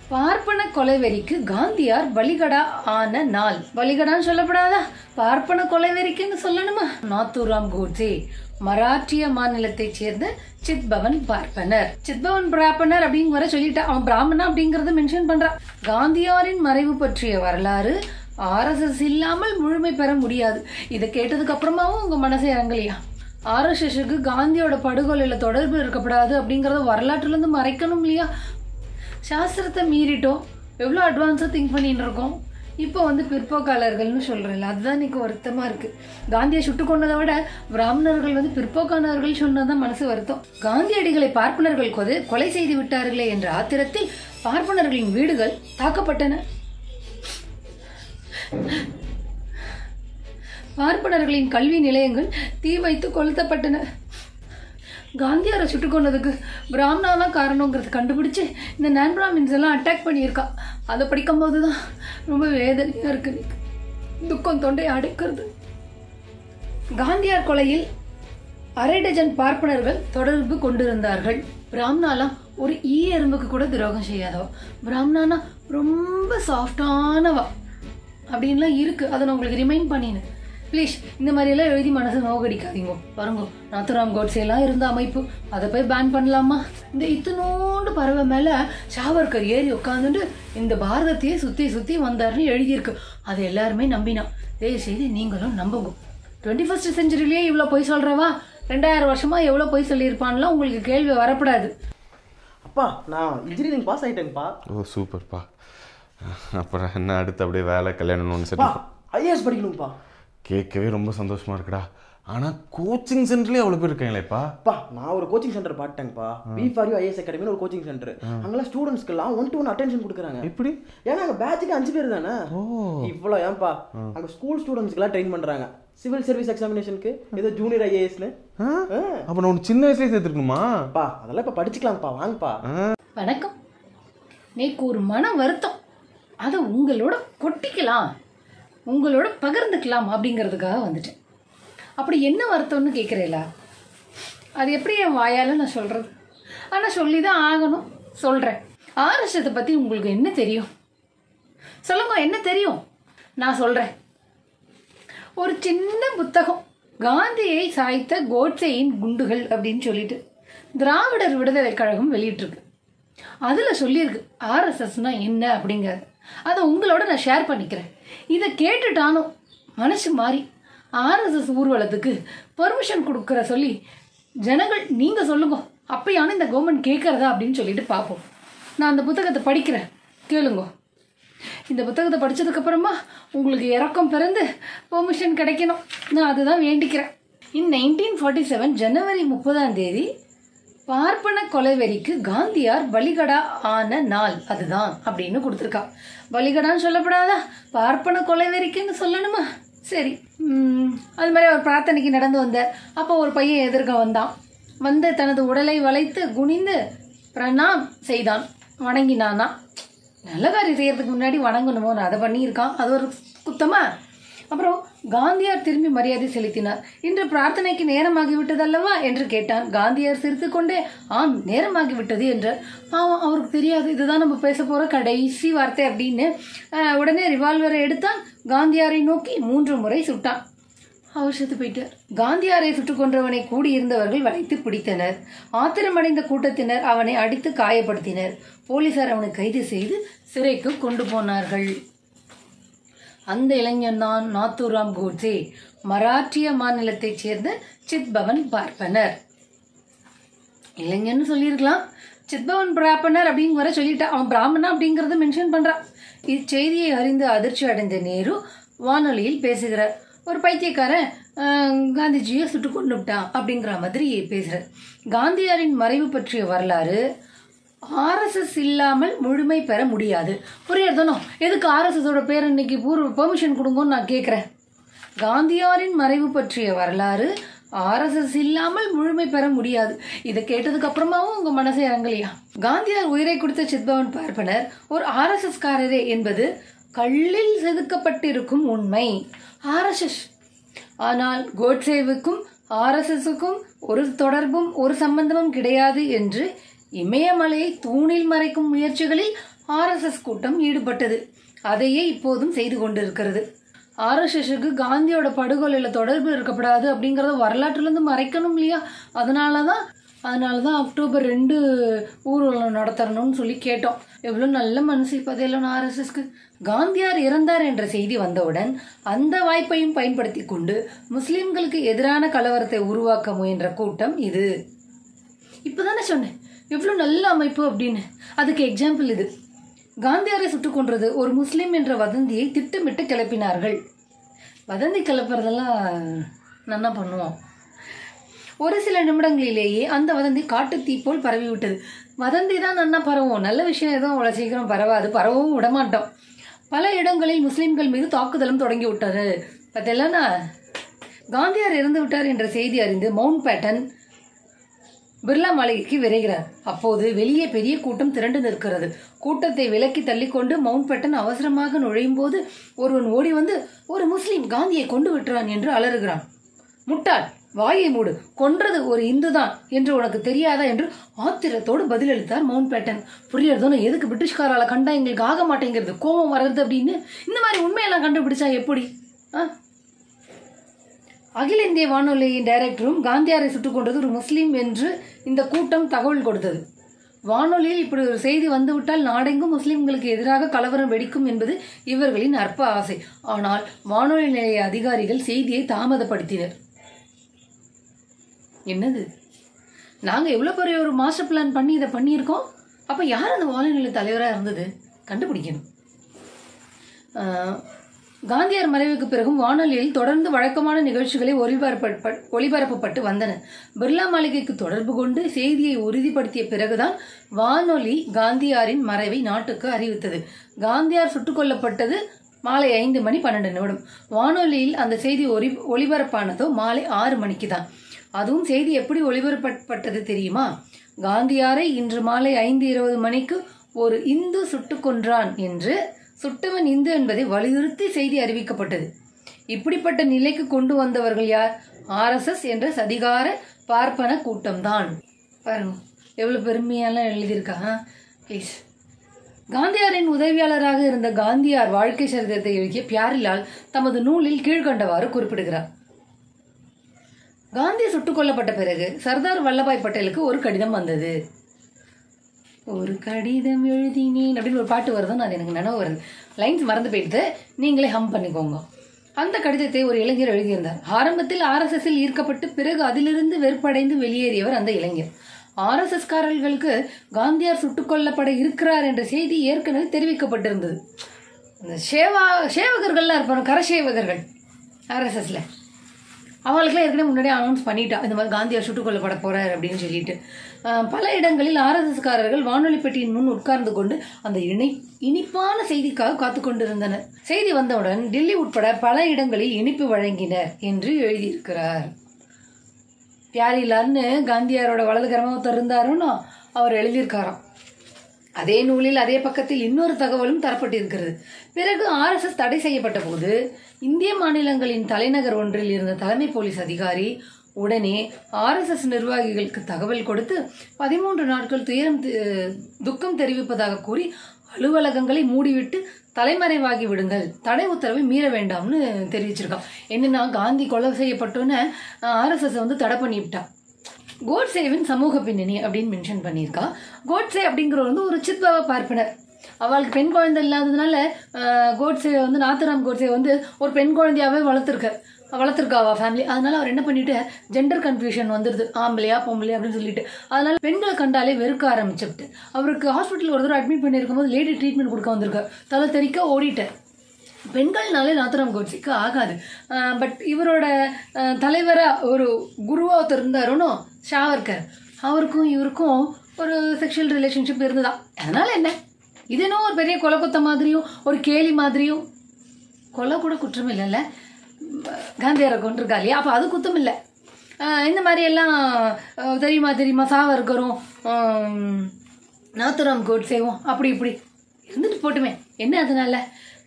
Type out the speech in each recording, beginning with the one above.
பார்ப்பன கொலைவெறிக்கு காந்தியார் பலிகடா ஆன நாள் பலிகடான்னு சொல்லப்படாதா பார்ப்பன கொலைவெறிக்குன்னு சொல்லணுமா நாத்துராம் கோட்சே மராட்டிய மாநிலத்தைச் சேர்ந்த சித்பவன் பார்ப்பனர் சித்பவன் பிராப்பனர் அப்படின்னு வர சொல்லிட்டா அவன் பிராமணா அப்படிங்கறத மென்ஷன் பண்றான் காந்தியாரின் மறைவு பற்றிய வரலாறு ஆர்எஸ்எஸ் இல்லாமல் முழுமை பெற முடியாது இதை கேட்டதுக்கு அப்புறமாவும் உங்க மனசை இறங்கலையா ஆர்எஸ்எஸ்க்கு காந்தியோட படுகொலையில தொடர்பு இருக்கப்படாது அப்படிங்கறத வரலாற்றுல இருந்து மறைக்கணும் இல்லையா சாஸ்திரத்தை மீறிட்டோம் எவ்வளோ அட்வான்ஸாக திங்க் பண்ணிட்டு இருக்கோம் இப்போ வந்து பிற்போக்காளர்கள்னு சொல்கிறேன்ல அதுதான் எனக்கு வருத்தமாக இருக்குது காந்தியை சுட்டு கொண்டதை விட பிராமணர்கள் வந்து பிற்போக்கானவர்கள் சொன்னதான் மனசு வருத்தம் காந்தியடிகளை பார்ப்பனர்கள் கொது கொலை செய்து விட்டார்களே என்ற ஆத்திரத்தில் பார்ப்பனர்களின் வீடுகள் தாக்கப்பட்டன பார்ப்பனர்களின் கல்வி நிலையங்கள் தீ வைத்து கொளுத்தப்பட்டன காந்தியாரை சுட்டு கொண்டதுக்கு பிராமணா தான் காரணங்கிறது கண்டுபிடிச்சு இந்த நான் பிராமின்ஸ் எல்லாம் அட்டாக் பண்ணியிருக்கா அதை படிக்கும்போது தான் ரொம்ப வேதனையாக இருக்கு எனக்கு. துக்கம் தொண்டை அடைக்கிறது காந்தியார் கொலையில் அரை டஜன் பார்ப்பனர்கள் தொடர்பு கொண்டிருந்தார்கள் பிராமணாலாம் ஒரு ஈ எறும்புக்கு கூட துரோகம் செய்யாதவா பிராமணானா ரொம்ப சாஃப்டானவா அப்படின்லாம் இருக்கு அதை நான் உங்களுக்கு ரிமைண்ட் பண்ணினேன் ப்ளீஸ் இந்த மாதிரியெல்லாம் எழுதி மனசை நோகடிக்காதீங்க பாருங்க நாத்துராம் கோட்ஸே எல்லாம் இருந்த அமைப்பு அதை போய் பேன் பண்ணலாமா இந்த இத்தனோண்டு பறவை மேல சாவர்கர் ஏறி உட்காந்துட்டு இந்த பாரதத்தையே சுத்தி சுத்தி வந்தாருன்னு எழுதியிருக்கு அதை எல்லாருமே நம்பினான் தயவு செய்து நீங்களும் நம்புங்க டுவெண்ட்டி ஃபர்ஸ்ட் செஞ்சுரிலேயே இவ்வளோ பொய் சொல்றவா ரெண்டாயிரம் வருஷமா எவ்வளோ பொய் சொல்லியிருப்பான்லாம் உங்களுக்கு கேள்வி வரப்படாது அப்பா நான் இன்ஜினியரிங் பாஸ் ஆயிட்டேங்கப்பா ஓ சூப்பர்ப்பா அப்புறம் என்ன அடுத்து அப்படியே வேலை கல்யாணம்னு ஒன்று பா சரி ஐஏஎஸ் படிக்கணும்ப்பா கேட்கவே ரொம்ப சந்தோஷமா இருக்குடா ஆனால் கோச்சிங் சென்டர்லேயே அவ்வளோ பேர் இருக்காங்களேப்பா அப்பா நான் ஒரு கோச்சிங் சென்டர் பார்த்தேன்ப்பா பி ஃபார் யூ ஐஎஸ் அகாடமின்னு ஒரு கோச்சிங் சென்டர் அங்கெல்லாம் ஸ்டூடெண்ட்ஸ்க்கெல்லாம் ஒன் டு ஒன் அட்டென்ஷன் கொடுக்குறாங்க எப்படி ஏன்னா அங்கே பேட்சுக்கு அஞ்சு பேர் தானே இவ்வளோ ஏன்பா அங்கே ஸ்கூல் ஸ்டூடெண்ட்ஸ்க்குலாம் ட்ரெயின் பண்ணுறாங்க சிவில் சர்வீஸ் எக்ஸாமினேஷனுக்கு ஏதோ ஜூனியர் ஐஏஎஸ்னு அப்போ நான் உனக்கு சின்ன வயசுலேயே சேர்த்துருக்கணுமா பா அதெல்லாம் இப்போ படிச்சுக்கலாம்ப்பா வாங்கப்பா வணக்கம் நேக்கு ஒரு மன வருத்தம் அதை உங்களோட கொட்டிக்கலாம் உங்களோட பகிர்ந்துக்கலாம் அப்படிங்கிறதுக்காக வந்துட்டேன் அப்படி என்ன வருத்தம்னு கேட்குறீங்களா அது எப்படி என் வாயால் நான் சொல்கிறது ஆனால் சொல்லி தான் ஆகணும் சொல்கிறேன் ஆர்எஸ்எத்தை பற்றி உங்களுக்கு என்ன தெரியும் சொல்லுங்க என்ன தெரியும் நான் சொல்கிறேன் ஒரு சின்ன புத்தகம் காந்தியை சாய்த்த கோட்சேயின் குண்டுகள் அப்படின்னு சொல்லிட்டு திராவிடர் விடுதலை கழகம் வெளியிட்டிருக்கு அதில் சொல்லியிருக்கு ஆர்எஸ்எஸ்னா என்ன அப்படிங்கிறது அதை உங்களோட நான் ஷேர் பண்ணிக்கிறேன் இதை கேட்டுட்டானும் மனசு மாறி ஆர்எஸ்எஸ் ஊர்வலத்துக்கு பெர்மிஷன் கொடுக்குற சொல்லி ஜனங்கள் நீங்கள் சொல்லுங்க அப்பயானு இந்த கவர்மெண்ட் கேட்குறதா அப்படின்னு சொல்லிட்டு பார்ப்போம் நான் அந்த புத்தகத்தை படிக்கிறேன் கேளுங்க இந்த புத்தகத்தை படிச்சதுக்கு அப்புறமா உங்களுக்கு இறக்கம் பிறந்து பெர்மிஷன் கிடைக்கணும் நான் அதுதான் வேண்டிக்கிறேன் இன் நைன்டீன் ஃபார்ட்டி செவன் ஜனவரி முப்பதாம் தேதி பார்ப்பன கொலைவெறிக்கு காந்தியார் பலிகடா ஆன நாள் அதுதான் அப்படின்னு கொடுத்துருக்கா பலிகடான்னு சொல்லப்படாதா பார்ப்பன கொலைவெறிக்குன்னு சொல்லணுமா சரி உம், அது மாதிரி ஒரு பிரார்த்தனைக்கு நடந்து வந்தார் அப்போ ஒரு பையன் எதிர்க்க வந்தான் வந்து தனது உடலை வளைத்து குனிந்து பிரணாம் செய்தான் வணங்கினானா நல்ல காரியம் செய்யறதுக்கு முன்னாடி வணங்கணுமோ நான் அதை பண்ணியிருக்கான் அது ஒரு குத்தமா அப்புறம் காந்தியார் திரும்பி மரியாதை செலுத்தினார் இன்று பிரார்த்தனைக்கு நேரமாகி விட்டதல்லவா என்று கேட்டான் காந்தியார் சிரித்துக்கொண்டே ஆம் நேரமாகி விட்டது என்றார் பாவம் அவருக்கு தெரியாது இதுதான் நம்ம பேச போற கடைசி வார்த்தை அப்படின்னு அஹ், உடனே ரிவால்வரை எடுத்தான் காந்தியாரை நோக்கி மூன்று முறை சுட்டான் அவர் செத்து போயிட்டார் காந்தியாரை சுட்டுக் கொன்றவனை கூடியிருந்தவர்கள் வளைத்து பிடித்தனர் ஆத்திரமடைந்த கூட்டத்தினர் அவனை அடித்து காயப்படுத்தினர் போலீசார் அவனை கைது செய்து சிறைக்கு கொண்டு போனார்கள் அந்த இளைஞன் தான் நாத்துராம் கோட்சே மராட்டிய மாநிலத்தைச் சேர்ந்த சித்பவன் பார்ப்பனர் இளைஞன்னு சொல்லியிருக்கலாம் சித்பவன் பிராப்பனர் அப்படின்னு வர சொல்லிட்டா அவன் பிராமணா அப்படிங்கறத மென்ஷன் பண்றான் இச்செய்தியை அறிந்து அதிர்ச்சி அடைந்த நேரு வானொலியில் பேசுகிறார் ஒரு பைத்தியக்காரன் ஆஹ், காந்திஜியை சுட்டு கொண்டு விட்டான் அப்படிங்கிற மாதிரி பேசுறார் காந்தியாரின் மறைவு பற்றிய வரலாறு ஆர்எஸ்எஸ் இல்லாமல் முழுமை பெற முடியாது புரியுறதுனோ எதுக்கு ஆர்எஸ்எஸோட பேர் இன்னைக்கு பூர்வ பெர்மிஷன் கொடுங்கன்னு நான் கேட்குறேன் காந்தியாரின் மறைவு பற்றிய வரலாறு ஆர்எஸ்எஸ் இல்லாமல் முழுமை பெற முடியாது இதை கேட்டதுக்கு அப்புறமாவும் உங்க மனசை இறங்கலையா காந்தியார் உயிரை கொடுத்த சித்பவன் பார்ப்பனர் ஒரு ஆர்எஸ்எஸ் காரரே என்பது கல்லில் செதுக்கப்பட்டிருக்கும் உண்மை ஆர்எஸ்எஸ் ஆனால் கோட்சேவுக்கும் ஆர்எஸ்எஸ்க்கும் ஒரு தொடர்பும் ஒரு சம்பந்தமும் கிடையாது என்று இமயமலையை தூணில் மறைக்கும் முயற்சிகளில் ஆர்எஸ்எஸ் கூட்டம் ஈடுபட்டது அதையே இப்போதும் செய்து கொண்டிருக்கிறது ஆர்எஸ்எஸ்க்கு காந்தியோட படுகொலையில் தொடர்பு இருக்கப்படாது அப்படிங்கிறத வரலாற்றுலேருந்து மறைக்கணும் இல்லையா அதனால தான் அதனால தான் அக்டோபர் ரெண்டு ஊர்வலம் நடத்தணும்னு சொல்லி கேட்டோம் எவ்வளோ நல்ல மனசு இப்போதெல்லாம் ஆர்எஸ்எஸ்க்கு காந்தியார் இறந்தார் என்ற செய்தி வந்தவுடன் அந்த வாய்ப்பையும் பயன்படுத்தி கொண்டு முஸ்லிம்களுக்கு எதிரான கலவரத்தை உருவாக்க முயன்ற கூட்டம் இது இப்போதானே சொன்னேன் எவ்வளோ நல்ல அமைப்பு அப்படின்னு அதுக்கு எக்ஸாம்பிள் இது காந்தியாரை சுட்டுக் கொன்றது ஒரு முஸ்லிம் என்ற வதந்தியை திட்டமிட்டு கிளப்பினார்கள் வதந்தி கிளப்புறதெல்லாம் நன்னா பண்ணுவோம் ஒரு சில நிமிடங்களிலேயே அந்த வதந்தி காட்டுத்தீ போல் பரவிவிட்டது வதந்தி தான் நன்னா பரவும் நல்ல விஷயம் எதுவும் அவ்வளோ சீக்கிரம் பரவாது பரவவும் விடமாட்டோம் பல இடங்களில் முஸ்லிம்கள் மீது தாக்குதலும் தொடங்கி விட்டது பார்த்தீங்களா காந்தியார் இறந்து விட்டார் என்ற செய்தி அறிந்து மவுண்ட் பேட்டன் பிர்லா மாளிகைக்கு விரைகிறார் அப்போது வெளியே பெரிய கூட்டம் திரண்டு நிற்கிறது கூட்டத்தை விலக்கி தள்ளிக்கொண்டு மவுண்ட் பேட்டன் அவசரமாக நுழையும் போது ஒருவன் ஓடி வந்து ஒரு முஸ்லிம் காந்தியை கொண்டு விட்டுறான் என்று அலறுகிறான் முட்டாள் வாயை மூடு கொன்றது ஒரு இந்துதான் என்று உனக்கு தெரியாதா என்று ஆத்திரத்தோடு பதிலளித்தார் மவுண்ட் பேட்டன் புரியறதுன்னு எதுக்கு பிரிட்டிஷ்காரால கண்டா எங்களுக்கு ஆக மாட்டேங்கிறது கோபம் வர்றது அப்படின்னு இந்த மாதிரி உண்மையெல்லாம் கண்டுபிடிச்சா எப்படி ஆ அகில இந்திய வானொலியின் டைரக்டரும் காந்தியாரை சுட்டுக் கொண்டது ஒரு முஸ்லீம் என்று இந்த கூட்டம் தகவல் கொடுத்தது வானொலியில் இப்படி ஒரு செய்தி வந்துவிட்டால் நாடெங்கும் முஸ்லிம்களுக்கு எதிராக கலவரம் வெடிக்கும் என்பது இவர்களின் அற்ப ஆசை ஆனால் வானொலி நிலைய அதிகாரிகள் செய்தியை தாமதப்படுத்தினர் என்னது நாங்க எவ்வளவு பெரிய ஒரு மாஸ்டர் பிளான் பண்ணி இதை பண்ணியிருக்கோம் அப்ப யார் அந்த வானொலி நிலைய தலைவரா இருந்தது கண்டுபிடிக்கணும் ஆஹ், காந்தியார் மறைவுக்கு பிறகும் வானொலியில் தொடர்ந்து வழக்கமான நிகழ்ச்சிகளை ஒளிபரப்ப ஒளிபரப்பப்பட்டு வந்தன பிர்லா மாளிகைக்கு தொடர்பு கொண்டு செய்தியை உறுதிப்படுத்திய பிறகுதான் வானொலி காந்தியாரின் மறைவை நாட்டுக்கு அறிவித்தது காந்தியார் சுட்டுக் கொல்லப்பட்டது மாலை ஐந்து மணி பன்னெண்டு நிமிடம் வானொலியில் அந்த செய்தி ஒளி ஒளிபரப்பானதோ மாலை ஆறு மணிக்கு தான் அதுவும் செய்தி எப்படி ஒளிபரப்பப்பட்டது தெரியுமா காந்தியாரை இன்று மாலை ஐந்து இருபது மணிக்கு ஒரு இந்து சுட்டுக் கொன்றான் என்று சுட்டவன் இந்து என்பதை வலியுறுத்தி செய்தி அறிவிக்கப்பட்டது இப்படிப்பட்ட நிலைக்கு கொண்டு வந்தவர்கள் யார் ஆர்எஸ்எஸ் என்ற சதிகார பார்ப்பன கூட்டம்தான் பாருங்க எவ்வளவு பெருமையெல்லாம் எழுதியிருக்கா ப்ளீஸ் காந்தியாரின் உதவியாளராக இருந்த காந்தியார் வாழ்க்கை சரித்திரத்தை எழுதிய பியாரிலால் தமது நூலில் கீழ்கண்டவாறு குறிப்பிடுகிறார் காந்தி சுட்டுக் கொல்லப்பட்ட பிறகு சர்தார் வல்லபாய் பட்டேலுக்கு ஒரு கடிதம் வந்தது ஒரு கடிதம் எழுதினேன் அப்படின்னு ஒரு பாட்டு வருதுன்னு அது எனக்கு நினைவு வருது லைன்ஸ் மறந்து போயிட்டு நீங்களே ஹம் பண்ணிக்கோங்க அந்த கடிதத்தை ஒரு இளைஞர் எழுதியிருந்தார் ஆரம்பத்தில் ஆர்எஸ்எஸ்ஸில் ஈர்க்கப்பட்டு பிறகு அதிலிருந்து வெறுப்படைந்து வெளியேறியவர் அந்த இளைஞர் ஆர்எஸ்எஸ் காரர்களுக்கு காந்தியார் சுட்டுக் கொல்லப்பட இருக்கிறார் என்ற செய்தி ஏற்கனவே தெரிவிக்கப்பட்டிருந்தது அந்த சேவா சேவகர்கள்லாம் இருப்பாங்க கரசேவகர்கள் ஆர்எஸ்எஸ்ல அவங்களுக்குலாம் ஏற்கனவே முன்னாடியே அனௌன்ஸ் பண்ணிட்டா இந்த மாதிரி காந்தியார் சுட்டுக் கொல்லப்பட போறார் அப்படின்னு சொல்லிட்டு அஹ், பல இடங்களில் ஆர்எஸ்எஸ்காரர்கள் வானொலி பெட்டியின் முன் உட்கார்ந்து கொண்டு அந்த இணை இனிப்பான செய்திக்காக காத்து கொண்டிருந்தனர் செய்தி வந்தவுடன் டில்லி உட்பட பல இடங்களில் இனிப்பு வழங்கினர் என்று எழுதியிருக்கிறார் பியாரிலால்னு காந்தியாரோட வலதுகரமாக ஒருத்தர் இருந்தாருன்னா அவர் எழுதியிருக்காராம் அதே நூலில் அதே பக்கத்தில் இன்னொரு தகவலும் தரப்பட்டிருக்கிறது பிறகு ஆர்எஸ்எஸ் தடை செய்யப்பட்ட போது இந்திய மாநிலங்களின் தலைநகர் ஒன்றில் இருந்த தலைமை போலீஸ் அதிகாரி உடனே ஆர்எஸ்எஸ் நிர்வாகிகளுக்கு தகவல் கொடுத்து பதிமூன்று நாட்கள் துயரம் தி- துக்கம் தெரிவிப்பதாக கூறி அலுவலகங்களை மூடிவிட்டு தலைமறைவாகி விடுங்கள் தடை உத்தரவை மீற வேண்டாம்னு தெரிவிச்சிருக்கான் என்னன்னா காந்தி கொலை செய்யப்பட்டோன்னு ஆர்எஸ்எஸ் வந்து தடை பண்ணிவிட்டா கோட்சேவின் சமூக பின்னணி அப்படின்னு மென்ஷன் பண்ணியிருக்கா கோட்சே அப்படிங்கிறவர் வந்து ஒரு சித்பவ பார்ப்பனர் அவளுக்கு பெண் குழந்தை இல்லாததுனால ஆஹ், கோட்சே வந்து நாத்துராம் கோட்சே வந்து ஒரு பெண் குழந்தையாவே வளர்த்துருக்கார் வளர்த்துருக்கா அவ ஃபேமிலி அதனால அவர் என்ன பண்ணிட்டு ஜெண்டர் கன்ஃபியூஷன் வந்துடுது ஆம்பளையா பொம்பளையா அப்படின்னு சொல்லிட்டு அதனால பெண்களை கண்டாலே வெறுக்க ஆரம்பிச்சுட்டு அவருக்கு ஹாஸ்பிட்டல் ஒரு தடவை அட்மிட் பண்ணியிருக்கும் போது லேடி ட்ரீட்மெண்ட் கொடுக்க வந்திருக்கார் தலை தெறிக்க ஓடிட்டார் பெண்கள்னாலே நாத்துராம் கோட்ஸிக்கு ஆகாது பட் இவரோட அஹ், தலைவரா ஒரு குருவா ஒருத்தர் இருந்தாருனோ ஷாவர்கர் அவருக்கும் இவருக்கும் ஒரு செக்ஷுவல் ரிலேஷன்ஷிப் இருந்ததா அதனால என்ன இது என்ன ஒரு பெரிய கொலை குத்த மாதிரியும் ஒரு கேலி மாதிரியும் கொலை கூட குற்றம் இல்லைல்ல காந்தியாரை கொண்டிருக்கா இல்லையா அப்போ அது குத்தம் இல்லை அஹ், இந்த மாதிரி எல்லாம் அஹ், தெரியுமா தெரியுமா சாவர்கரும் ஆம், நாத்துராம் கோட்ஸேவும் அப்படி இப்படி இருந்துட்டு போட்டுமே என்ன அதனால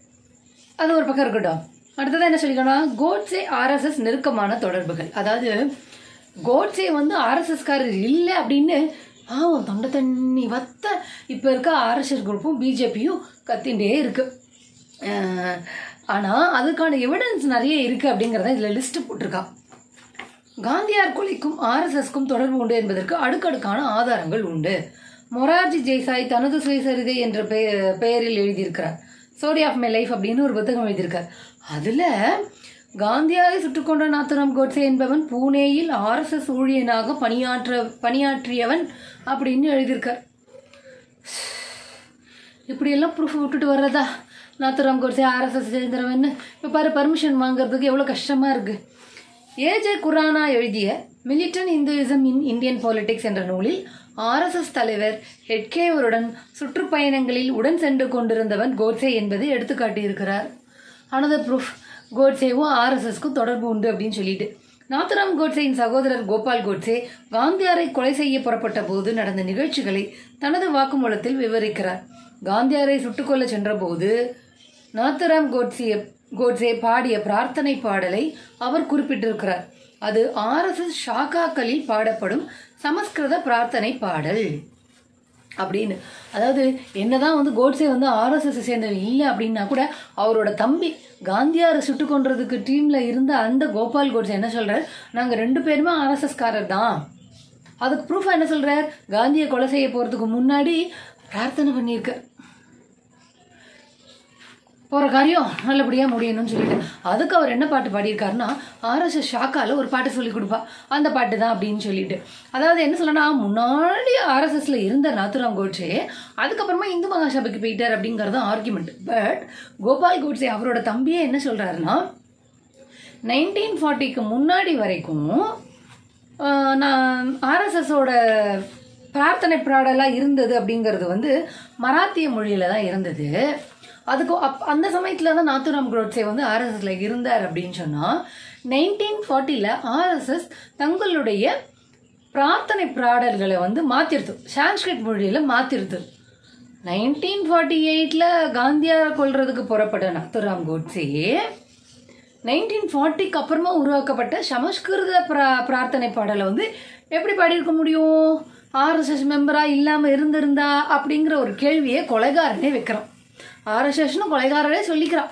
அது ஒரு பக்கம் இருக்கட்டும் அடுத்தது என்ன சொல்லிக்கணும் கோட்ஸே ஆர்எஸ்எஸ் நெருக்கமான தொடர்புகள் அதாவது கோட்ஸே வந்து ஆர்எஸ்எஸ்காரர் இல்லை அப்படின்னு ஆமாம் தொண்டை தண்ணி வத்த இப்போ இருக்க ஆர்எஸ்எஸ் குரூப்பும் பிஜேபியும் கத்திண்டே இருக்கு அஹ், ஆனா அதுக்கான எவிடன்ஸ் நிறைய இருக்கு அப்படிங்கிறத இதில் லிஸ்ட் போட்டிருக்கா காந்தியார் கொலைக்கும் ஆர்எஸ்எஸ்க்கும் தொடர்பு உண்டு என்பதற்கு அடுக்கடுக்கான ஆதாரங்கள் உண்டு மொரார்ஜி ஜெய்சாய் தனது சுயசரிதை என்ற பெய- பெயரில் எழுதியிருக்கிறார் ஸ்டோரி ஆஃப் மை லைஃப் அப்படின்னு ஒரு புத்தகம் எழுதியிருக்கார் அதுல காந்தியாரை சுட்டுக் கொன்ற நாத்துராம் கோட்சே என்பவன் பூனேயில் ஆர்எஸ்எஸ் ஊழியனாக பணியாற்ற பணியாற்றியவன் அப்படின்னு எழுதியிருக்கார் இப்படியெல்லாம் ப்ரூஃப் விட்டுட்டு வர்றதா நாத்துராம் கோட்ஸே ஆர்எஸ்எஸ் சேர்ந்தவன்னு இப்போ பாரு பர்மிஷன் வாங்குறதுக்கு எவ்வளோ கஷ்டமாக இருக்குது ஏஜே குரானா எழுதிய militant Hinduism in Indian politics என்ற நூலில் ஆர்எஸ்எஸ் தலைவர் ஹெட்கேவருடன் சுற்றுப்பயணங்களில் உடன் சென்று கொண்டிருந்தவன் கோட்சே என்பதை எடுத்துக்காட்டியிருக்கிறார் அனதர் ப்ரூஃப் கோட்சேவும் ஆர்எஸ்எஸ்க்கும் தொடர்பு உண்டு அப்படின்னு சொல்லிட்டு நாத்துராம் கோட்சேயின் சகோதரர் கோபால் கோட்சே காந்தியாரை கொலை செய்ய புறப்பட்ட போது நடந்த நிகழ்ச்சிகளை தனது வாக்குமூலத்தில் விவரிக்கிறார் காந்தியாரை சுட்டுக்கொள்ள சென்றபோது நாத்துராம் கோட்சே கோட்சே பாடிய பிரார்த்தனை பாடலை அவர் குறிப்பிட்டிருக்கிறார் அது ஆர்எஸ்எஸ் ஷாக்காக்களில் பாடப்படும் சமஸ்கிருத பிரார்த்தனை பாடல் அப்படின்னு அதாவது என்னதான் வந்து கோட்ஸே வந்து ஆர்எஸ்எஸ் சேர்ந்தவர் இல்லை அப்படின்னா கூட அவரோட தம்பி காந்தியாரை சுட்டு கொன்றதுக்கு டீம்ல இருந்த அந்த கோபால் கோட்ஸே என்ன சொல்றார் நாங்க ரெண்டு பேருமே ஆர்எஸ்எஸ் காரர் தான் அதுக்கு ப்ரூஃபா என்ன சொல்றார் காந்தியை கொலை செய்ய போறதுக்கு முன்னாடி பிரார்த்தனை பண்ணியிருக்கார் போகிற காரியம் நல்லபடியாக முடியணும்னு சொல்லிட்டு அதுக்கு அவர் என்ன பாட்டு பாடியிருக்காருன்னா ஆர்எஸ்எஸ் ஷாக்கால ஒரு பாட்டு சொல்லி கொடுப்பா அந்த பாட்டு தான் அப்படின்னு சொல்லிட்டு அதாவது என்ன சொல்லனா முன்னாடி ஆர்எஸ்எஸ்ல இருந்த நாத்துராம் கோட்ஸே அதுக்கப்புறமா இந்து மகாசபைக்கு போயிட்டார் அப்படிங்கிறது ஆர்குமெண்ட் பட் கோபால் கோட்ஸே அவரோட தம்பியே என்ன சொல்றாருன்னா நைன்டீன் ஃபார்ட்டிக்கு முன்னாடி வரைக்கும் ஆஹ், நான் ஆர்எஸ்எஸோட பிரார்த்தனை பாடலாக இருந்தது அப்படிங்கிறது வந்து மராத்திய மொழியில தான் இருந்தது அதுக்கு அப் அந்த சமயத்தில் தான் நாத்துராம் கோட்ஸே வந்து ஆர்எஸ்எஸ்ல இருந்தார் அப்படின்னு சொன்னால் நைன்டீன் ஃபார்ட்டியில் ஆர்எஸ்எஸ் தங்களுடைய பிரார்த்தனை பாடல்களை வந்து மாற்றிருது சான்ஸ்கிரிட் மொழியில் மாற்றிருது நைன்டீன் ஃபார்ட்டி எயிட்டில் காந்தியாரை கொல்றதுக்கு புறப்பட்ட நாத்துராம் கோட்ஸே நைன்டீன் ஃபார்ட்டிக்கு அப்புறமா உருவாக்கப்பட்ட சமஸ்கிருத பிரா பிரார்த்தனை பாடலை வந்து எப்படி பாடியிருக்க முடியும் ஆர்எஸ்எஸ் மெம்பராக இல்லாமல் இருந்திருந்தா அப்படிங்கிற ஒரு கேள்வியை கொலைகாரனே வைக்கிறான் ஆர்எஸ்எஸ்னு கொலைகாரனே சொல்லிக்கிறான்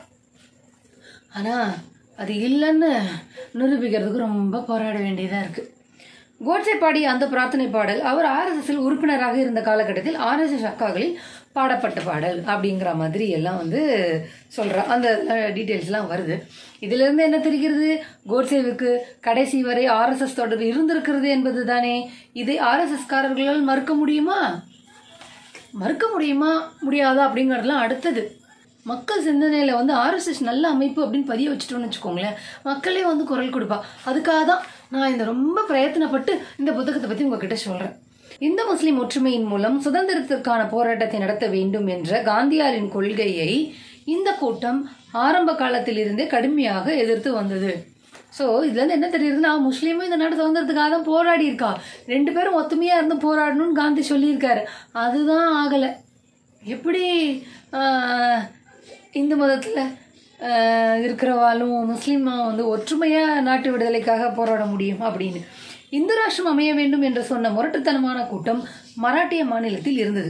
ஆனால் அது இல்லைன்னு நிரூபிக்கிறதுக்கு ரொம்ப போராட வேண்டியதாக இருக்குது கோட்சே பாடிய அந்த பிரார்த்தனை பாடல் அவர் ஆர்எஸ்எஸ்ஸில் உறுப்பினராக இருந்த காலகட்டத்தில் ஆர்எஸ்எஸ் அக்காக்களில் பாடப்பட்ட பாடல் அப்படிங்கிற மாதிரி எல்லாம் வந்து சொல்கிறா அந்த டீட்டெயில்ஸ்லாம் வருது இதிலிருந்து என்ன தெரிகிறது கோட்சேவுக்கு கடைசி வரை ஆர்எஸ்எஸ் தொடர்பு இருந்திருக்கிறது என்பது தானே இதை ஆர்எஸ்எஸ்காரர்களால் மறுக்க முடியுமா மறுக்க முடியுமா முடியாதா அப்படிங்கிறதுலாம் அடுத்தது மக்கள் சிந்தனையில் வந்து ஆர்எஸ்எஸ் நல்ல அமைப்பு அப்படின்னு பதிய வச்சுட்டோம்னு வச்சுக்கோங்களேன் மக்களே வந்து குரல் கொடுப்பா அதுக்காக தான் நான் இந்த ரொம்ப பிரயத்தனப்பட்டு இந்த புத்தகத்தை பற்றி உங்ககிட்ட சொல்கிறேன் இந்து முஸ்லிம் ஒற்றுமையின் மூலம் சுதந்திரத்திற்கான போராட்டத்தை நடத்த வேண்டும் என்ற காந்தியாரின் கொள்கையை இந்த கூட்டம் ஆரம்ப காலத்திலிருந்தே கடுமையாக எதிர்த்து வந்தது ஸோ இதுலேருந்து என்ன தெரியுதுன்னா முஸ்லீமும் இந்த நாடு சுதந்திரத்துக்காக தான் போராடி இருக்கா ரெண்டு பேரும் ஒத்துமையாக இருந்து போராடணும்னு காந்தி சொல்லியிருக்காரு அதுதான் ஆகலை எப்படி ஆஹ், இந்து மதத்தில் இருக்கிறவாலும் முஸ்லீம் வந்து ஒற்றுமையாக நாட்டு விடுதலைக்காக போராட முடியும் அப்படின்னு இந்து ராஷ்டிரம் அமைய வேண்டும் என்று சொன்ன முரட்டுத்தனமான கூட்டம் மராட்டிய மாநிலத்தில் இருந்தது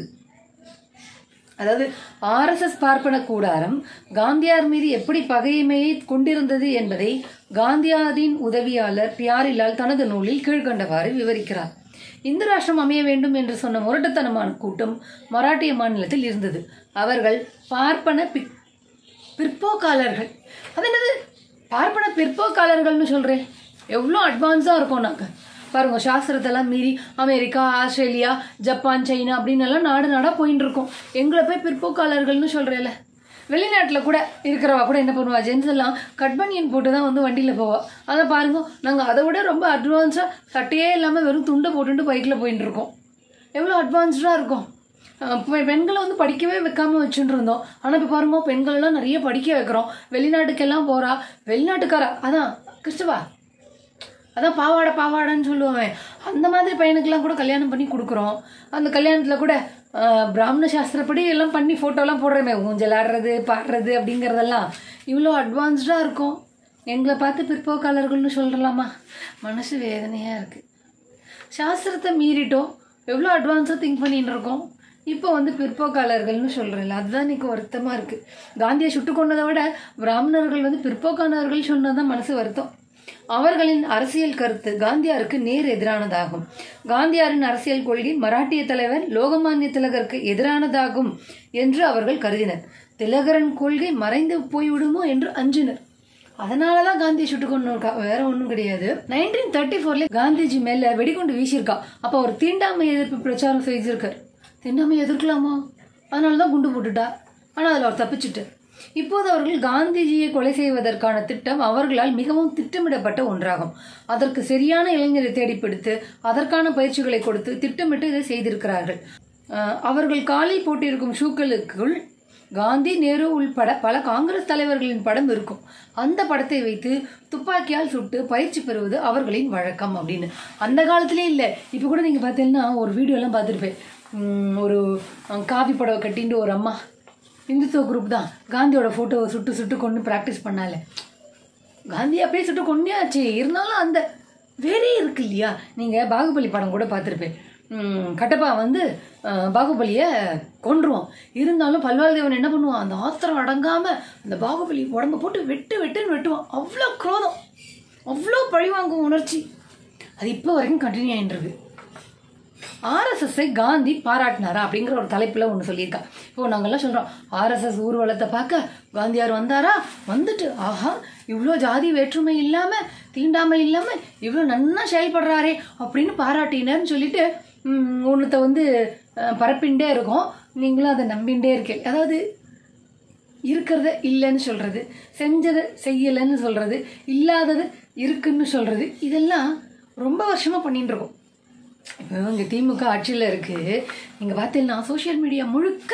அதாவது ஆர்எஸ்எஸ் பார்ப்பன கூடாரம் காந்தியார் மீது எப்படி பகைமையை கொண்டிருந்தது என்பதை காந்தியாரின் உதவியாளர் பியாரிலால் தனது நூலில் கீழ்கண்டவாறு விவரிக்கிறார் இந்து ராஷ்டிரம் அமைய வேண்டும் என்று சொன்ன முரட்டுத்தனமான கூட்டம் மராட்டிய மாநிலத்தில் இருந்தது அவர்கள் பார்ப்பன பிக் பிற்போக்காளர்கள் அது என்னது பார்ப்பன பிற்போக்காளர்கள்னு சொல்கிறேன் எவ்வளோ அட்வான்ஸாக இருக்கோம் நாங்கள் பாருங்க சாஸ்திரத்தெல்லாம் மீறி அமெரிக்கா ஆஸ்திரேலியா ஜப்பான் சைனா அப்படின்னு எல்லாம் நாடு நாடாக போயின்னு இருக்கோம் எங்களை போய் பிற்போக்காளர்கள்னு சொல்கிறேல வெளிநாட்டில் கூட இருக்கிறவா கூட என்ன பண்ணுவா ஜென்ஸ் எல்லாம் கட் பனியன் போட்டு தான் வந்து வண்டியில் போவா அதை பாருங்க நாங்கள் அதை விட ரொம்ப அட்வான்ஸாக சட்டையே இல்லாமல் வெறும் துண்டை போட்டுட்டு பைக்கில் போயின்னு இருக்கோம் எவ்வளோ அட்வான்ஸ்டாக இருக்கும் அஹ் பெ- பெண்களை வந்து படிக்கவே வைக்காம வச்சுட்டு இருந்தோம் ஆனால் இப்போ பாருங்க பெண்களெல்லாம் நிறைய படிக்க வைக்கிறோம் வெளிநாட்டுக்கெல்லாம் போறா வெளிநாட்டுக்காரா அதான் கிறிஸ்துவா அதான் பாவாடை பாவாடைன்னு சொல்லுவேன் அந்த மாதிரி பையனுக்கெல்லாம் கூட கல்யாணம் பண்ணி கொடுக்குறோம் அந்த கல்யாணத்தில் கூட அஹ், பிராமண சாஸ்திரப்படி எல்லாம் பண்ணி ஃபோட்டோலாம் போடுறோமே ஊஞ்சல் ஆடுறது பாடுறது அப்படிங்கிறதெல்லாம் இவ்வளோ அட்வான்ஸ்டாக இருக்கும் எங்களை பார்த்து பிற்போக்காளர்கள்னு சொல்லலாமா மனசு வேதனையாக இருக்குது சாஸ்திரத்தை மீறிட்டோம் எவ்வளோ அட்வான்ஸாக திங்க் பண்ணிட்டு இருக்கோம் இப்போ வந்து பிற்போக்காளர்கள்னு சொல்கிறேன்ல அதுதான் எனக்கு வருத்தமாக இருக்குது காந்தியை சுட்டு கொண்டதை விட பிராமணர்கள் வந்து பிற்போக்கானவர்கள் சொன்னது தான் மனசு வருத்தம் அவர்களின் அரசியல் கருத்து காந்தியாருக்கு நேர் எதிரானதாகும் காந்தியாரின் அரசியல் கொள்கை மராட்டிய தலைவர் லோகமானிய திலகருக்கு எதிரானதாகும் என்று அவர்கள் கருதினர் திலகரன் கொள்கை மறைந்து போய்விடுமோ என்று அஞ்சினர் அதனால தான் காந்தியை சுட்டு கொண்டு இருக்கா வேற ஒன்றும் கிடையாது நைன்டீன் தேர்ட்டி ஃபோர்ல காந்திஜி மேல வெடிகுண்டு வீசியிருக்கா அப்போ அவர் தீண்டாமை எதிர்ப்பு பிரச்சாரம் செய்திருக்கார் தீண்டாமை எதிர்க்கலாமா அதனால தான் குண்டு போட்டுட்டா ஆனால் அதில் அவர் தப்பிச்சுட்டார் இப்போது அவர்கள் காந்திஜியை கொலை செய்வதற்கான திட்டம் அவர்களால் மிகவும் திட்டமிடப்பட்ட ஒன்றாகும் அதற்கு சரியான இளைஞரை தேடி பிடித்து அதற்கான பயிற்சிகளை கொடுத்து திட்டமிட்டு இதை செய்திருக்கிறார்கள் அஹ் அவர்கள் காலில் போட்டிருக்கும் ஷூக்களுக்குள் காந்தி நேரு உள்பட பல காங்கிரஸ் தலைவர்களின் படம் இருக்கும் அந்த படத்தை வைத்து துப்பாக்கியால் சுட்டு பயிற்சி பெறுவது அவர்களின் வழக்கம் அப்படின்னு அந்த காலத்திலே இல்லை இப்போ கூட நீங்கள் பார்த்தீங்கன்னா ஒரு வீடியோலாம் பார்த்துருப்பேன் உம், ஒரு அஹ், காவி புடவை கட்டிட்டு ஒரு அம்மா இந்துத்துவ குரூப் தான் காந்தியோட ஃபோட்டோவை சுட்டு சுட்டு கொண்டு ப்ராக்டிஸ் பண்ணாலே காந்தி அப்படியே சுட்டு கொண்டாச்சு இருந்தாலும் அந்த வெறி இருக்கு இல்லையா நீங்கள் பாகுபலி படம் கூட பார்த்துருப்பேன் ம், கட்டப்பா வந்து அஹ், பாகுபலியை கொன்றுவான் இருந்தாலும் பல்வாள் தேவன் என்ன பண்ணுவான் அந்த ஆத்திரம் அடங்காமல் அந்த பாகுபலி உடம்ப போட்டு வெட்டு வெட்டுன்னு வெட்டுவான் அவ்வளோ குரோதம் அவ்வளோ பழிவாங்கும் உணர்ச்சி அது இப்போ வரைக்கும் கண்டினியூ ஆகிட்டு இருக்கு ஆர்எஸ்எஸ்ஸை காந்தி பாராட்டினாரா அப்படிங்கிற ஒரு தலைப்பில் ஒன்று சொல்லியிருக்கா இப்போ நாங்கள்லாம் சொல்கிறோம் ஆர்எஸ்எஸ் ஊர்வலத்தை பார்க்க காந்தியார் வந்தாரா வந்துட்டு ஆஹா இவ்வளோ ஜாதி வேற்றுமை இல்லாமல் தீண்டாமை இல்லாமல் இவ்வளோ நன்னா செயல்படுறாரே அப்படின்னு பாராட்டினர்னு சொல்லிட்டு ஒன்றத்தை வந்து அஹ், பரப்பிண்டே இருக்கோம் நீங்களும் அதை நம்பிண்டே இருக்கீங்க அதாவது இருக்கிறத இல்லைன்னு சொல்கிறது செஞ்சதை செய்யலைன்னு சொல்கிறது இல்லாதது இருக்குன்னு சொல்கிறது இதெல்லாம் ரொம்ப வருஷமாக பண்ணிட்டு இருக்கோம் இப்போ இங்கே திமுக ஆட்சியில் இருக்குது நீங்கள் பார்த்தீங்கன்னா சோஷியல் மீடியா முழுக்க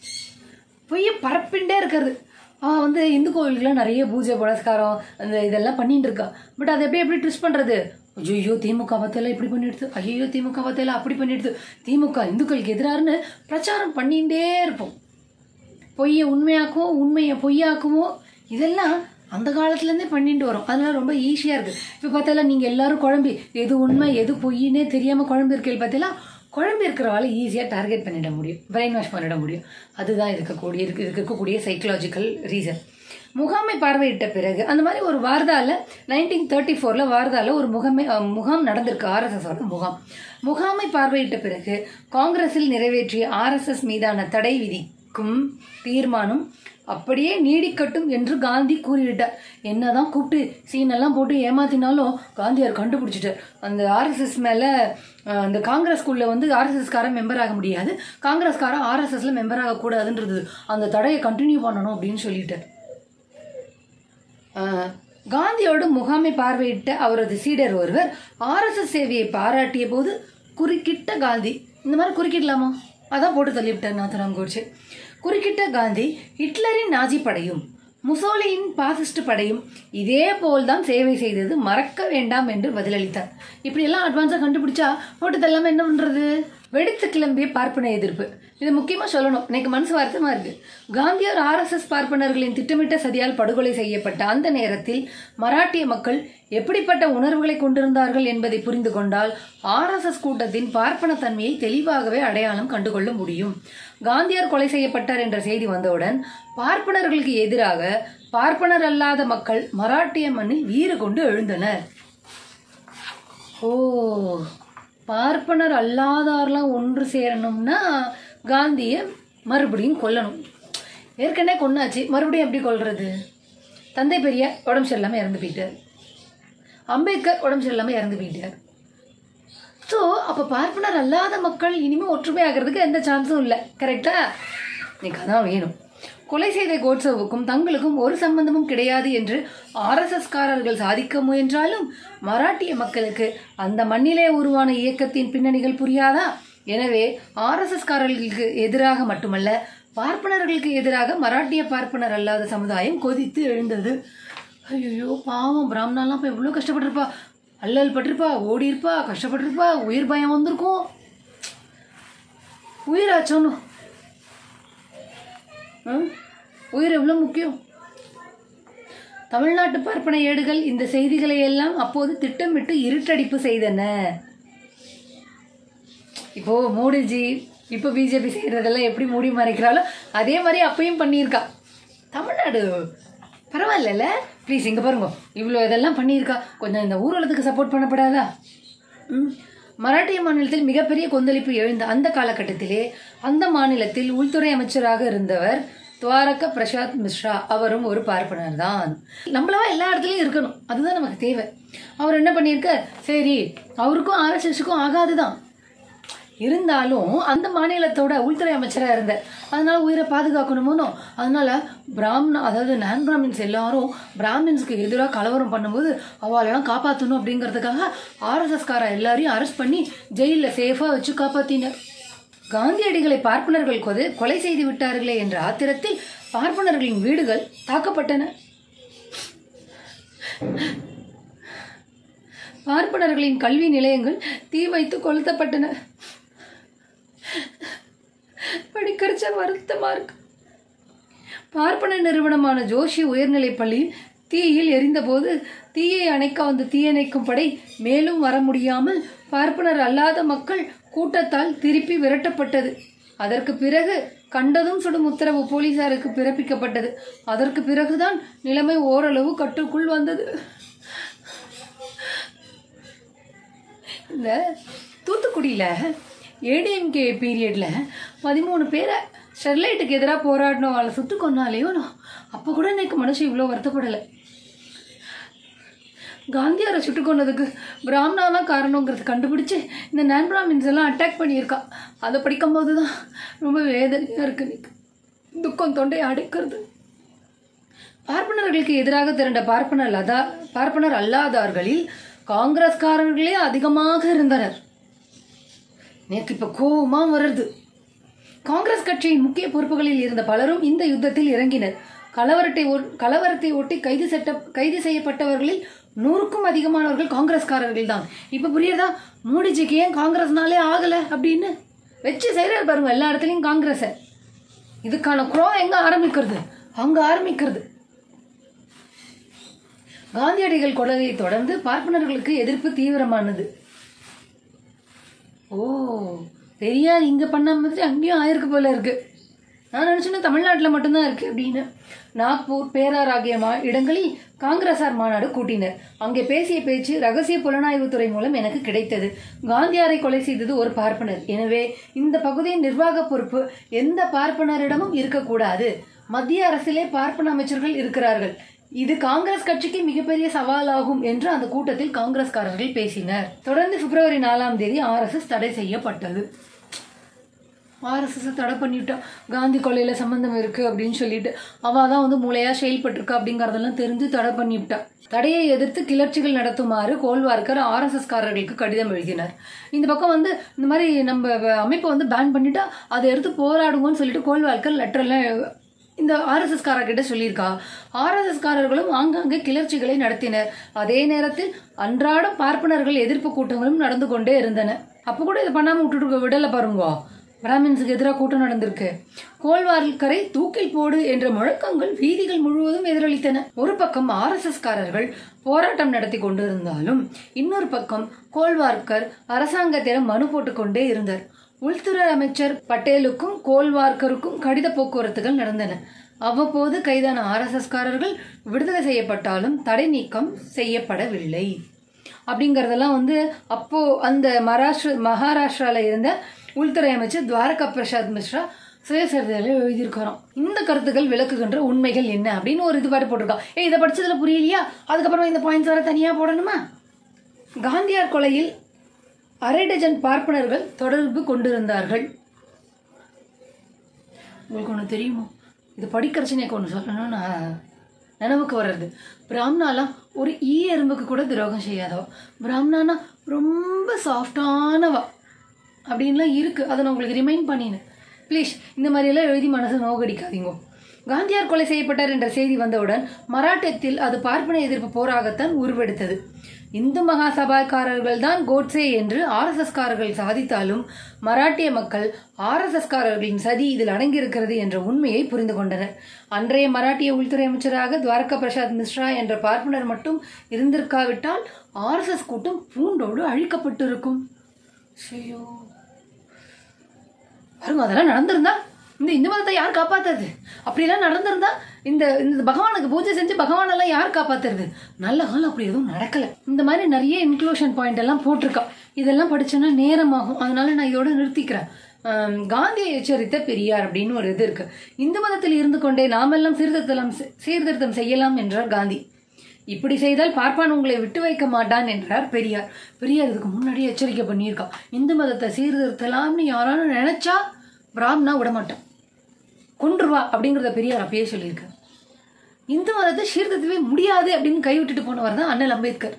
பொய்ய பரப்பிண்டே இருக்கிறது அவன் வந்து இந்து கோவிலுக்குலாம் நிறைய பூஜை புனஸ்காரம் அந்த இதெல்லாம் பண்ணிட்டு இருக்கா பட் அதை எப்படி எப்படி ட்விஸ்ட் பண்ணுறது ஐயோ திமுக பத்தியெல்லாம் இப்படி பண்ணிடுது ஐயோ திமுக பத்தியெல்லாம் அப்படி பண்ணிடுது திமுக இந்துக்களுக்கு எதிராருன்னு பிரச்சாரம் பண்ணிகிட்டே இருப்போம் பொய்யை உண்மையாக்குவோம் உண்மையை பொய்யாக்குவோம் இதெல்லாம் அந்த காலத்துலேருந்தே பண்ணிட்டு வரோம் அதனால ரொம்ப ஈஸியாக இருக்குது இப்போ பார்த்தாலும் நீங்கள் எல்லாரும் குழம்பி எது உண்மை எது பொய்யினே தெரியாமல் குழம்பு இருக்கீங்க பார்த்தீங்களா குழம்பு இருக்கிறவால ஈஸியாக டார்கெட் பண்ணிட முடியும் பிரெயின் வாஷ் பண்ணிட முடியும் அதுதான் இருக்கக்கூடிய இருக்கு இதுக்கு இருக்கக்கூடிய சைக்கலாஜிக்கல் ரீசன் முகாமை பார்வையிட்ட பிறகு அந்த மாதிரி ஒரு வார்தால நைன்டீன் தேர்ட்டி ஃபோரில் வார்தால ஒரு முகமை அஹ், முகாம் நடந்திருக்கு ஆர்எஸ்எஸோட முகாம் முகாமை பார்வையிட்ட பிறகு காங்கிரஸில் நிறைவேற்றிய ஆர்எஸ்எஸ் மீதான தடை விதிக்கும் தீர்மானம் அப்படியே நீடிக்கட்டும் என்று காந்தி கூறிவிட்டார் என்னதான் கூப்பிட்டு சீனெல்லாம் போட்டு ஏமாத்தினாலும் காந்தியார் கண்டுபிடிச்சிட்டார் அந்த ஆர்எஸ்எஸ் மேலே அந்த காங்கிரஸ் ஸ்கூலில் வந்து ஆர்எஸ்எஸ்காரன் மெம்பர் ஆக முடியாது காங்கிரஸ்காரன் ஆர்எஸ்எஸ்ல மெம்பர் ஆகக்கூடாதுன்றது அந்த தடையை கண்டினியூ பண்ணணும் அப்படின்னு சொல்லிட்டார் ஆஹ், காந்தியோட முகாமை பார்வையிட்ட அவரது சீடர் ஒருவர் ஆர்எஸ்எஸ் சேவையை பாராட்டிய போது குறுக்கிட்ட காந்தி இந்த மாதிரி குறுக்கிடலாமா அதான் போட்டு தள்ளிவிட்டார் நாத்தராம் கோட்சே குறுக்கிட்ட காந்தி ஹிட்லரின் நாஜி படையும் முசோலியின் பாசிஸ்ட் படையும் இதே போல்தான் சேவை செய்தது மறக்க வேண்டாம் என்று பதிலளித்தார் இப்படியெல்லாம் அட்வான்ஸாக கண்டுபிடிச்சா போட்டு தள்ளாமல் என்ன பண்ணுறது வெடித்து கிளம்பிய பார்ப்பன எதிர்ப்பு இது முக்கியமாக சொல்லணும் எனக்கு மனசு வருத்தமாக இருக்குது காந்தியார் ஆர்எஸ்எஸ் பார்ப்பனர்களின் திட்டமிட்ட சதியால் படுகொலை செய்யப்பட்ட அந்த நேரத்தில் மராட்டிய மக்கள் எப்படிப்பட்ட உணர்வுகளை கொண்டிருந்தார்கள் என்பதை புரிந்து கொண்டால் ஆர்எஸ்எஸ் கூட்டத்தின் பார்ப்பன தன்மையை தெளிவாகவே அடையாளம் கண்டுகொள்ள முடியும் காந்தியார் கொலை செய்யப்பட்டார் என்ற செய்தி வந்தவுடன் பார்ப்பனர்களுக்கு எதிராக பார்ப்பனர் அல்லாத மக்கள் மராட்டிய மண்ணில் வீறு கொண்டு எழுந்தனர் ஓ பார்ப்பனர் அல்லாதார்லாம் ஒன்று சேரணும்னா காந்தியை மறுபடியும் கொல்லணும் ஏற்கனவே கொன்னாச்சு மறுபடியும் எப்படி கொல்றது தந்தை பெரிய உடம்பு சரியில்லாமல் இறந்து போயிட்டார் அம்பேத்கர் உடம்பு சரியில்லாமல் இறந்து போயிட்டார் ஸோ அப்போ பார்ப்பனர் அல்லாத மக்கள் இனிமேல் ஒற்றுமை ஆகிறதுக்கு எந்த சான்ஸும் இல்லை கரெக்டா எனக்கு அதான் வேணும் கொலை செய்த கோட்சேவுக்கும் தங்களுக்கும் ஒரு சம்பந்தமும் கிடையாது என்று ஆர்எஸ்எஸ்காரர்கள் சாதிக்க முயன்றாலும் மராட்டிய மக்களுக்கு அந்த மண்ணிலே உருவான இயக்கத்தின் பின்னணிகள் புரியாதா எனவே ஆர்எஸ்எஸ்காரர்களுக்கு எதிராக மட்டுமல்ல பார்ப்பனர்களுக்கு எதிராக மராட்டிய பார்ப்பனர் அல்லாத சமுதாயம் கொதித்து எழுந்தது ஐயோ பாவம் பிராமணாலாம் இப்போ எவ்வளோ கஷ்டப்பட்டிருப்பா அல்லல் பட்டிருப்பா ஓடி இருப்பா கஷ்டப்பட்டிருப்பா உயிர் பயம் வந்திருக்கும் உயிராச்சோன்னு ம்? உயிர் எவ்வளோ முக்கியம் தமிழ்நாட்டு பார்ப்பன ஏடுகள் இந்த செய்திகளை எல்லாம் அப்போது திட்டமிட்டு இருட்டடிப்பு செய்தன இப்போ மோடிஜி இப்போ பிஜேபி செய்கிறதெல்லாம் எப்படி மூடி மறைக்கிறாளோ அதே மாதிரி அப்பயும் பண்ணியிருக்கா தமிழ்நாடு பரவாயில்லல்ல ப்ளீஸ் இங்கே பாருங்க இவ்வளோ இதெல்லாம் பண்ணியிருக்கா கொஞ்சம் இந்த ஊர்வலத்துக்கு சப்போர்ட் பண்ணப்படாதா ம் மராட்டிய மாநிலத்தில் மிகப்பெரிய கொந்தளிப்பு எழுந்த அந்த காலகட்டத்திலே அந்த மாநிலத்தில் உள்துறை அமைச்சராக இருந்தவர் துவாரக பிரசாத் மிஸ்ரா அவரும் ஒரு பார்ப்பனர் தான் நம்மளவா எல்லா இடத்துலையும் இருக்கணும் அதுதான் நமக்கு தேவை அவர் என்ன பண்ணியிருக்கார் சரி அவருக்கும் ஆர்எஸ்எஸ்க்கும் ஆகாதுதான் இருந்தாலும் அந்த மாநிலத்தோட உள்துறை அமைச்சராக இருந்தார் அதனால உயிரை பாதுகாக்கணுமோனோ அதனால பிராமண அதாவது நான் பிராமின்ஸ் எல்லாரும் பிராமின்ஸ்க்கு எதிராக கலவரம் பண்ணும்போது அவளெல்லாம் காப்பாற்றணும் அப்படிங்கிறதுக்காக ஆர்எஸ்எஸ்கார எல்லாரையும் அரெஸ்ட் பண்ணி ஜெயிலில் சேஃபாக வச்சு காப்பாற்றினார் காந்தியடிகளை பார்ப்பனர்கள் கொது கொலை செய்து விட்டார்களே என்ற ஆத்திரத்தில் பார்ப்பனர்களின் வீடுகள் தாக்கப்பட்டன பார்ப்பனர்களின் கல்வி நிலையங்கள் தீ வைத்து கொளுத்தப்பட்டன படிக்கரிச்ச வருத்தமா இருக்கு பார்ப்பன நிறுவனமான ஜோஷி உயர்நிலைப் பள்ளியில் தீயில் எரிந்தபோது தீயை அணைக்க வந்த தீயணைக்கும் படை மேலும் வர முடியாமல் பார்ப்பனர் அல்லாத மக்கள் கூட்டத்தால் திருப்பி விரட்டப்பட்டது அதற்கு பிறகு கண்டதும் சுடும் உத்தரவு போலீசாருக்கு பிறப்பிக்கப்பட்டது அதற்கு பிறகுதான் நிலைமை ஓரளவு கட்டுக்குள் வந்தது இந்த தூத்துக்குடியில் ஏடிஎம்கே பீரியடில் பதிமூணு பேரை ஸ்டெர்லைட்டுக்கு எதிராக போராடினோம் அவளை சுட்டு கொன்னாலேயோ அப்போ கூட எனக்கு மனசு இவ்வளோ வருத்தப்படலை காந்தியாரை சுட்டு கொன்னதுக்கு பிராமணா தான் காரணங்கிறது கண்டுபிடிச்சு இந்த நான் பிராமின்ஸ் எல்லாம் அட்டாக் பண்ணியிருக்கா அதை படிக்கும்போது தான் ரொம்ப வேதனையாக இருக்கு எனக்கு துக்கம் தொண்டையை அடைக்கிறது பார்ப்பனர்களுக்கு எதிராக திரண்ட பார்ப்பனர் லதா பார்ப்பனர் அல்லாதார்களில் காங்கிரஸ்காரர்களே அதிகமாக இருந்தனர் நேற்று இப்போ கோபமாக வருது காங்கிரஸ் கட்சியின் முக்கிய பொறுப்புகளில் இருந்த பலரும் இந்த யுத்தத்தில் இறங்கினர் கலவரத்தை ஒ- கலவரத்தை ஒட்டி கைது செட்ட கைது செய்யப்பட்டவர்களில் நூறுக்கும் அதிகமானவர்கள் காங்கிரஸ்காரர்கள் தான் இப்போ புரியுதா மோடிஜிக்கு ஏன் காங்கிரஸ்னாலே ஆகலை அப்படின்னு வச்சு செய்கிறார் பாருங்க எல்லா இடத்துலையும் காங்கிரஸை இதுக்கான குரோ எங்கே ஆரம்பிக்கிறது அங்கே ஆரம்பிக்கிறது காந்தியடிகள் கொள்கையை தொடர்ந்து பார்ப்பனர்களுக்கு எதிர்ப்பு தீவிரமானது ஓ பெரியார் இங்கே பண்ண மாதிரி அங்கேயும் ஆயிருக்கு போல இருக்கு நான் நினச்சேன்னா தமிழ்நாட்டில் மட்டும்தான் இருக்கு அப்படின்னு நாக்பூர் பேரார் ஆகிய மா இடங்களில் காங்கிரசார் மாநாடு கூட்டினர் அங்கே பேசிய பேச்சு ரகசிய புலனாய்வுத்துறை மூலம் எனக்கு கிடைத்தது காந்தியாரை கொலை செய்தது ஒரு பார்ப்பனர் எனவே இந்த பகுதியின் நிர்வாக பொறுப்பு எந்த பார்ப்பனரிடமும் இருக்கக்கூடாது மத்திய அரசிலே பார்ப்பன அமைச்சர்கள் இருக்கிறார்கள் இது காங்கிரஸ் கட்சிக்கு மிகப்பெரிய சவாலாகும் என்று அந்த கூட்டத்தில் காங்கிரஸ்காரர்கள் பேசினர் தொடர்ந்து பிப்ரவரி நாலாம் தேதி ஆர்எஸ்எஸ் தடை செய்யப்பட்டது ஆர்எஸ்எஸ் தடை பண்ணிவிட்டா காந்தி கொலையில் சம்மந்தம் இருக்குது அப்படின்னு சொல்லிட்டு அவள் தான் வந்து மூளையாக செயல்பட்டிருக்கா அப்படிங்கிறதெல்லாம் தெரிஞ்சு தடை பண்ணிவிட்டா தடையை எதிர்த்து கிளர்ச்சிகள் நடத்துமாறு கோல்வார்க்கர் ஆர்எஸ்எஸ்காரர்களுக்கு கடிதம் எழுதினார் இந்த பக்கம் வந்து இந்த மாதிரி நம்ம அமைப்பை வந்து பேன் பண்ணிட்டா அதை எடுத்து போராடுங்கன்னு சொல்லிட்டு கோல்வார்க்கர் லெட்டர்லாம் இந்த ஆர்எஸ்எஸ் காரர்கிட்ட சொல்லியிருக்கா ஆர்எஸ்எஸ் காரர்களும் ஆங்காங்கே கிளர்ச்சிகளை நடத்தினர் அதே நேரத்தில் அன்றாட பார்ப்பனர்கள் எதிர்ப்பு கூட்டங்களும் நடந்து கொண்டே இருந்தன அப்போ கூட இதை பண்ணாமல் விட்டுட்டு விடலை பாருங்க பிராமின்ஸுக்கு எதிராக கூட்டம் நடந்திருக்கு கோல்வார்கரை தூக்கில் போடு என்ற முழக்கங்கள் வீதிகள் முழுவதும் எதிரொலித்தன ஒரு பக்கம் ஆர்எஸ்எஸ் காரர்கள் போராட்டம் நடத்தி கொண்டிருந்தாலும் இன்னொரு பக்கம் கோல்வார்கர் அரசாங்கத்திடம் மனு போட்டுக்கொண்டே இருந்தார் உள்துறை அமைச்சர் பட்டேலுக்கும் கோல்வார்க்கருக்கும் கடித போக்குவரத்துகள் நடந்தன அவ்வப்போது கைதான ஆர்எஸ்எஸ்காரர்கள் விடுதலை செய்யப்பட்டாலும் தடை நீக்கம் செய்யப்படவில்லை அப்படிங்கிறதெல்லாம் வந்து அப்போ அந்த மகாராஷ்டிர மகாராஷ்டிரால இருந்த உள்துறை அமைச்சர் துவாரகா பிரசாத் மிஸ்ரா சுயசரிதையில் எழுதியிருக்கிறோம் இந்த கருத்துக்கள் விளக்குகின்ற உண்மைகள் என்ன அப்படின்னு ஒரு இது பாட்டு போட்டிருக்கான் ஏய் இதை படிச்சதுல புரியலையா அதுக்கப்புறம் இந்த பாயிண்ட்ஸ் வர தனியாக போடணுமா காந்தியார் கொலையில் அரை டஜன் பார்ப்பனர்கள் தொடர்பு கொண்டிருந்தார்கள் உங்களுக்கு ஒன்று தெரியுமோ இது படிக்கிறச்சு எனக்கு ஒன்று சொல்லணும் நான் நினைவுக்கு வர்றது பிராமணாலாம் ஒரு ஈ எறும்புக்கு கூட துரோகம் செய்யாதவா பிராமணானா ரொம்ப சாஃப்டானவா அப்படின்லாம் இருக்குது அதை நான் உங்களுக்கு ரிமைண்ட் பண்ணினேன் ப்ளீஸ் இந்த மாதிரியெல்லாம் எழுதி மனசை நோகடிக்காதீங்க காந்தியார் கொலை செய்யப்பட்டார் என்ற செய்தி வந்தவுடன் மராட்டியத்தில் அது பார்ப்பன எதிர்ப்பு போராகத்தான் உருவெடுத்தது இந்து மகாசபாக்காரர்கள் தான் கோட்சே என்று ஆர்எஸ்எஸ்காரர்கள் சாதித்தாலும் மராட்டிய மக்கள் ஆர்எஸ்எஸ்காரர்களின் சதி இதில் அடங்கியிருக்கிறது என்ற உண்மையை புரிந்து கொண்டனர் அன்றைய மராட்டிய உள்துறை அமைச்சராக துவாரகா பிரசாத் மிஸ்ரா என்ற பார்ப்பனர் மட்டும் இருந்திருக்காவிட்டால் ஆர்எஸ்எஸ் கூட்டம் பூண்டோடு அழிக்கப்பட்டிருக்கும் ஐயோ பாருங்க அதெல்லாம் நடந்திருந்தா இந்த இந்து மதத்தை யார் காப்பாத்துறது அப்படியெல்லாம் நடந்திருந்தா இந்த இந்த பகவானுக்கு பூஜை செஞ்சு பகவானெல்லாம் யார் காப்பாத்துறது நல்ல காலம் அப்படி எதுவும் நடக்கல இந்த மாதிரி நிறைய இன்க்ளூஷன் பாயிண்ட் எல்லாம் போட்டிருக்கா இதெல்லாம் படிச்சோன்னா நேரமாகும் அதனால நான் இதோட நிறுத்திக்கிறேன் ஆம், காந்தியை எச்சரித்த பெரியார் அப்படின்னு ஒரு இது இருக்கு இந்து மதத்தில் இருந்து கொண்டே நாமெல்லாம் சீர்திருத்தம் செ- சீர்திருத்தம் செய்யலாம் என்றார் காந்தி இப்படி செய்தால் பார்ப்பான் உங்களை விட்டு வைக்க மாட்டான் என்றார் பெரியார் பெரியார் இதுக்கு முன்னாடியே எச்சரிக்கை பண்ணியிருக்கான் இந்து மதத்தை சீர்திருத்தலாம்னு யாராலும் நினைச்சா பிராமணா விட மாட்டான் கொன்றுவா அப்படிங்கிறத பெரியார் அப்பயே சொல்லியிருக்கார் இந்து மதத்தை சீர்திருத்தவே முடியாது அப்படின்னு கைவிட்டுட்டு போனவர் தான் அண்ணல் அம்பேத்கர்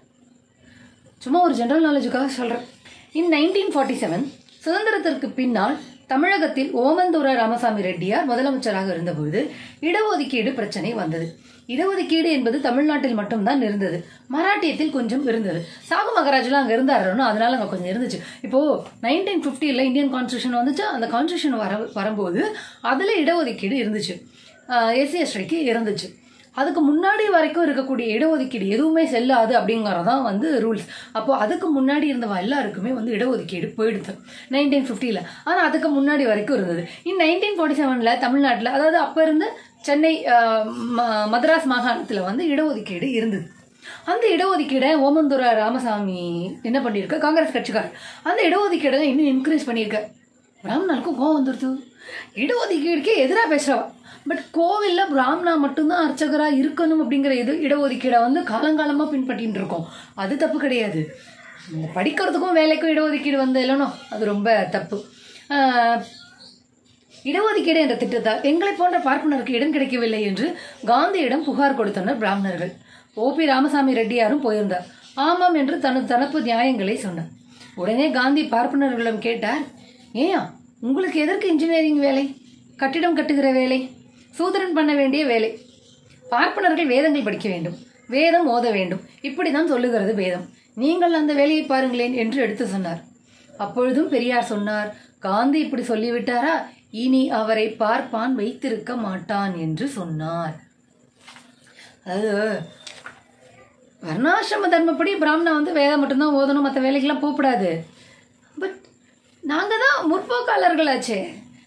சும்மா ஒரு ஜெனரல் நாலேஜுக்காக சொல்கிறேன் இன் நைன்டீன் ஃபார்ட்டி செவன் சுதந்திரத்திற்கு பின்னால் தமிழகத்தில் ஓமந்தூர ராமசாமி ரெட்டியார் முதலமைச்சராக இருந்தபோது இடஒதுக்கீடு பிரச்சனை வந்தது இடஒதுக்கீடு என்பது தமிழ்நாட்டில் மட்டும்தான் இருந்தது மராட்டியத்தில் கொஞ்சம் இருந்தது சாகு மகாராஜ்லாம் அங்கே இருந்தாருன்னு அதனால அங்கே கொஞ்சம் இருந்துச்சு இப்போ நைன்டீன் ஃபிஃப்டியில் இந்தியன் கான்ஸ்டியூஷன் வந்துச்சு அந்த கான்ஸ்டியூஷன் வர வரும்போது அதில் இடஒதுக்கீடு இருந்துச்சு எஸ்சி எஸ்டிக்கு இருந்துச்சு அதுக்கு முன்னாடி வரைக்கும் இருக்கக்கூடிய இடஒதுக்கீடு எதுவுமே செல்லாது அப்படிங்கறதான் வந்து ரூல்ஸ் அப்போ அதுக்கு முன்னாடி இருந்தவ எல்லாருக்குமே வந்து இடஒதுக்கீடு போயிடுது நைன்டீன் ஃபிஃப்டியில் ஆனால் அதுக்கு முன்னாடி வரைக்கும் இருந்தது இன் நைன்டீன் ஃபார்ட்டி செவனில் தமிழ்நாட்டில் அதாவது அப்போ இருந்து சென்னை அஹ், ம- மதராஸ் மாகாணத்தில் வந்து இடஒதுக்கீடு இருந்தது அந்த இடஒதுக்கீடை ஓமந்துர ராமசாமி என்ன பண்ணியிருக்க காங்கிரஸ் கட்சிக்காரர் அந்த இடஒதுக்கீடை இன்னும் இன்க்ரீஸ் பண்ணியிருக்க பிராமணனுக்கும் கோவம் வந்துடுது இடஒதுக்கீடுக்கே எதிராக பேசுகிறவ பட் கோவிலில் பிராமணா மட்டும்தான் அர்ச்சகராக இருக்கணும் அப்படிங்கிற இது இடஒதுக்கீடை வந்து காலங்காலமாக பின்பற்றிட்டு இருக்கோம் அது தப்பு கிடையாது இந்த படிக்கிறதுக்கும் வேலைக்கும் இடஒதுக்கீடு வந்து இல்லைனோ அது ரொம்ப தப்பு ஆஹ், இடஒதுக்கீடு என்ற திட்டத்தால் எங்களை போன்ற பார்ப்பனருக்கு இடம் கிடைக்கவில்லை என்று காந்தியிடம் புகார் கொடுத்தனர் பிராமணர்கள் ஓபி ராமசாமி ரெட்டியாரும் போயிருந்தார் ஆமாம் என்று தனது தனப்பு நியாயங்களை சொன்னார் உடனே காந்தி பார்ப்பனர்களிடம் கேட்டார் ஏயா உங்களுக்கு எதற்கு இன்ஜினியரிங் வேலை கட்டிடம் கட்டுகிற வேலை சூதரன் பண்ண வேண்டிய வேலை பார்ப்பனர்கள் வேதங்கள் படிக்க வேண்டும் வேதம் ஓத வேண்டும் இப்படிதான் சொல்லுகிறது வேதம் நீங்கள் அந்த வேலையை பாருங்களேன் என்று எடுத்து சொன்னார் அப்பொழுதும் பெரியார் சொன்னார் காந்தி இப்படி சொல்லிவிட்டாரா இனி அவரை பார்ப்பான் வைத்திருக்க மாட்டான் என்று சொன்னார் அதாவது வர்ணாசிரம தர்மப்படி பிராமணா வந்து வேதம் மட்டும்தான் ஓதணும் மற்ற வேலைக்கெல்லாம் போகக்கூடாது பட் நாங்கள் தான் முற்போக்காளர்களாச்சே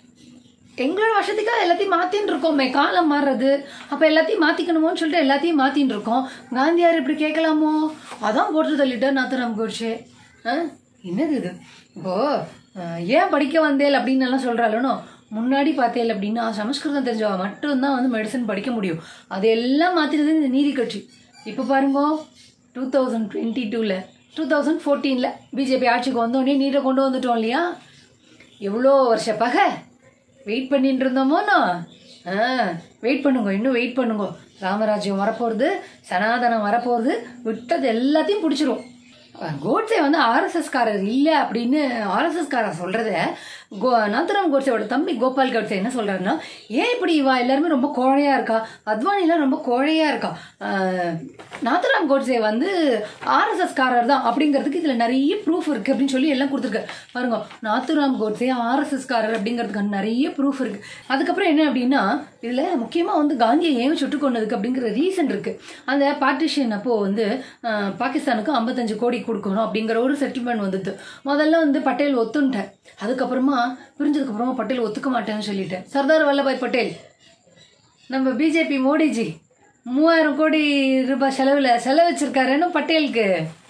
எங்களோட வருஷத்துக்காக எல்லாத்தையும் மாற்றின்னு இருக்கோமே காலம் மாறுறது அப்போ எல்லாத்தையும் மாற்றிக்கணுமோன்னு சொல்லிட்டு எல்லாத்தையும் மாற்றின்னு இருக்கோம் காந்தியார் இப்படி கேட்கலாமோ அதான் போட்டு தள்ளிட்டார் நாத்தராம் கோட்சே ஆ என்னது இது இப்போது ஏன் படிக்க வந்தேல் அப்படின்னு எல்லாம் சொல்கிறாளுனோ முன்னாடி பார்த்தேல் அப்படின்னா சமஸ்கிருதம் தெரிஞ்சவ மட்டும்தான் வந்து மெடிசன் படிக்க முடியும் அதையெல்லாம் மாற்றினது இந்த நீதி கட்சி இப்போ பாருங்க டூ தௌசண்ட் டுவெண்ட்டி டூவில் டூ தௌசண்ட் ஃபோர்டீனில் பிஜேபி ஆட்சிக்கு வந்தோடனே நீட்டை கொண்டு வந்துட்டோம் இல்லையா எவ்வளோ வருஷ பகை வெயிட் பண்ணிட்டு இருந்தோமோண்ணா ஆ வெயிட் பண்ணுங்க இன்னும் வெயிட் பண்ணுங்க ராமராஜ்யம் வரப்போகிறது சனாதனம் வரப்போகிறது விட்டது எல்லாத்தையும் பிடிச்சிரும் கோட்ஸே வந்து ஆர்எஸ்எஸ்காரர் இல்லை அப்படின்னு ஆர்எஸ்எஸ்காரர் சொல்கிறத கோ நாந்தராம் கோட்ஸேவோட தம்பி கோபால் கோட்ஸே என்ன சொல்கிறாருன்னா ஏன் இப்படி இவா எல்லாருமே ரொம்ப கோழையாக இருக்கா அத்வானிலாம் ரொம்ப கோழையாக இருக்கா ஆஹ், நாந்தராம் கோட்ஸே வந்து ஆர்எஸ்எஸ்காரர் தான் அப்படிங்கிறதுக்கு இதில் நிறைய ப்ரூஃப் இருக்குது அப்படின்னு சொல்லி எல்லாம் கொடுத்துருக்காரு பாருங்க நாத்துராம் கோட்ஸே ஆர்எஸ்எஸ்காரர் அப்படிங்கிறதுக்கான நிறைய ப்ரூஃப் இருக்குது அதுக்கப்புறம் என்ன அப்படின்னா இதில் முக்கியமாக வந்து காந்தியை ஏன் சுட்டு கொண்டதுக்கு அப்படிங்கிற ரீசன் இருக்குது அந்த பார்ட்டிஷன் அப்போது வந்து ஆஹ், பாகிஸ்தானுக்கு ஐம்பத்தஞ்சு கோடி கொடுக்கணும் அப்படிங்கிற ஒரு செட்டில்மெண்ட் வந்தது முதல்ல வந்து பட்டேல் ஒத்துன்ட்டேன் அதுக்கப்புறமா பிரிஞ்சதுக்கு அப்புறமா பட்டேல் ஒத்துக்க மாட்டேன்னு சொல்லிட்டேன் சர்தார் வல்லபாய் பட்டேல் நம்ம பிஜேபி மோடிஜி மூவாயிரம் கோடி ரூபாய் செலவில் செலவச்சிருக்காருன்னு பட்டேலுக்கு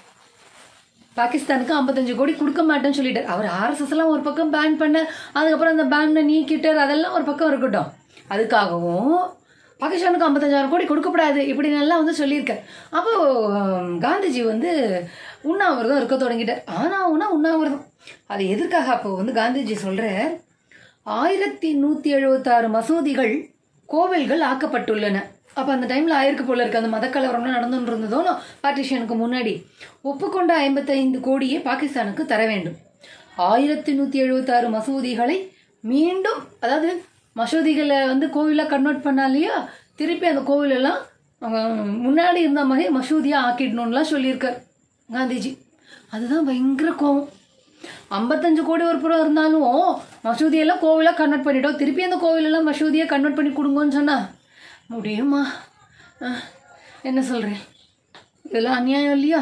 பாகிஸ்தானுக்கு ஐம்பத்தஞ்சு கோடி கொடுக்க மாட்டேன்னு சொல்லிட்டார் அவர் ஆர்எஸ்எஸ் எல்லாம் ஒரு பக்கம் பேன் பண்ண அதுக்கப்புறம் அந்த பேனை நீக்கிட்டார் அதெல்லாம் ஒரு பக்கம் இருக்கட்டும் அதுக்காகவும் பாகிஸ்தானுக்கு ஐம்பத்தஞ்சாயிரம் கோடி கொடுக்கப்படாது இப்படி எல்லாம் வந்து சொல்லியிருக்கார் அப்போ ஹம், காந்திஜி வந்து உண்ணாவிரதம் இருக்க தொடங்கிட்டார் ஆனால் உண்ணா உண்ணாவிரதம் அது எதற்காக அப்போ வந்து காந்திஜி சொல்கிறார் ஆயிரத்தி நூற்றி எழுபத்தாறு மசூதிகள் கோவில்கள் ஆக்கப்பட்டுள்ளன அப்போ அந்த டைமில் ஆயிருக்கு போல இருக்கு அந்த மதக்கலவரம்லாம் நடந்துட்டு இருந்ததோ பார்ட்டிஷனுக்கு முன்னாடி ஒப்புக்கொண்ட ஐம்பத்தைந்து கோடியை பாகிஸ்தானுக்கு தர வேண்டும் ஆயிரத்தி நூற்றி எழுபத்தாறு மசூதிகளை மீண்டும் அதாவது மசூதிகளை வந்து கோவிலாக கன்வெர்ட் பண்ணாலையா திருப்பி அந்த கோவிலெல்லாம் அஹ், முன்னாடி இருந்த மாதிரி மசூதியாக ஆக்கிடணும்லாம் சொல்லியிருக்கார் காந்திஜி அதுதான் பயங்கர கோவம் ஐம்பத்தஞ்சு கோடி ஒரு புறம் இருந்தாலும் மசூதியெல்லாம் கோவிலாக கன்வெர்ட் பண்ணிட்டோம் திருப்பி அந்த கோவிலெல்லாம் மசூதியை கன்வெர்ட் பண்ணி கொடுங்கன்னு சொன்னா முடியுமா அஹ், என்ன சொல்கிறேன் இதெல்லாம் அநியாயம் இல்லையா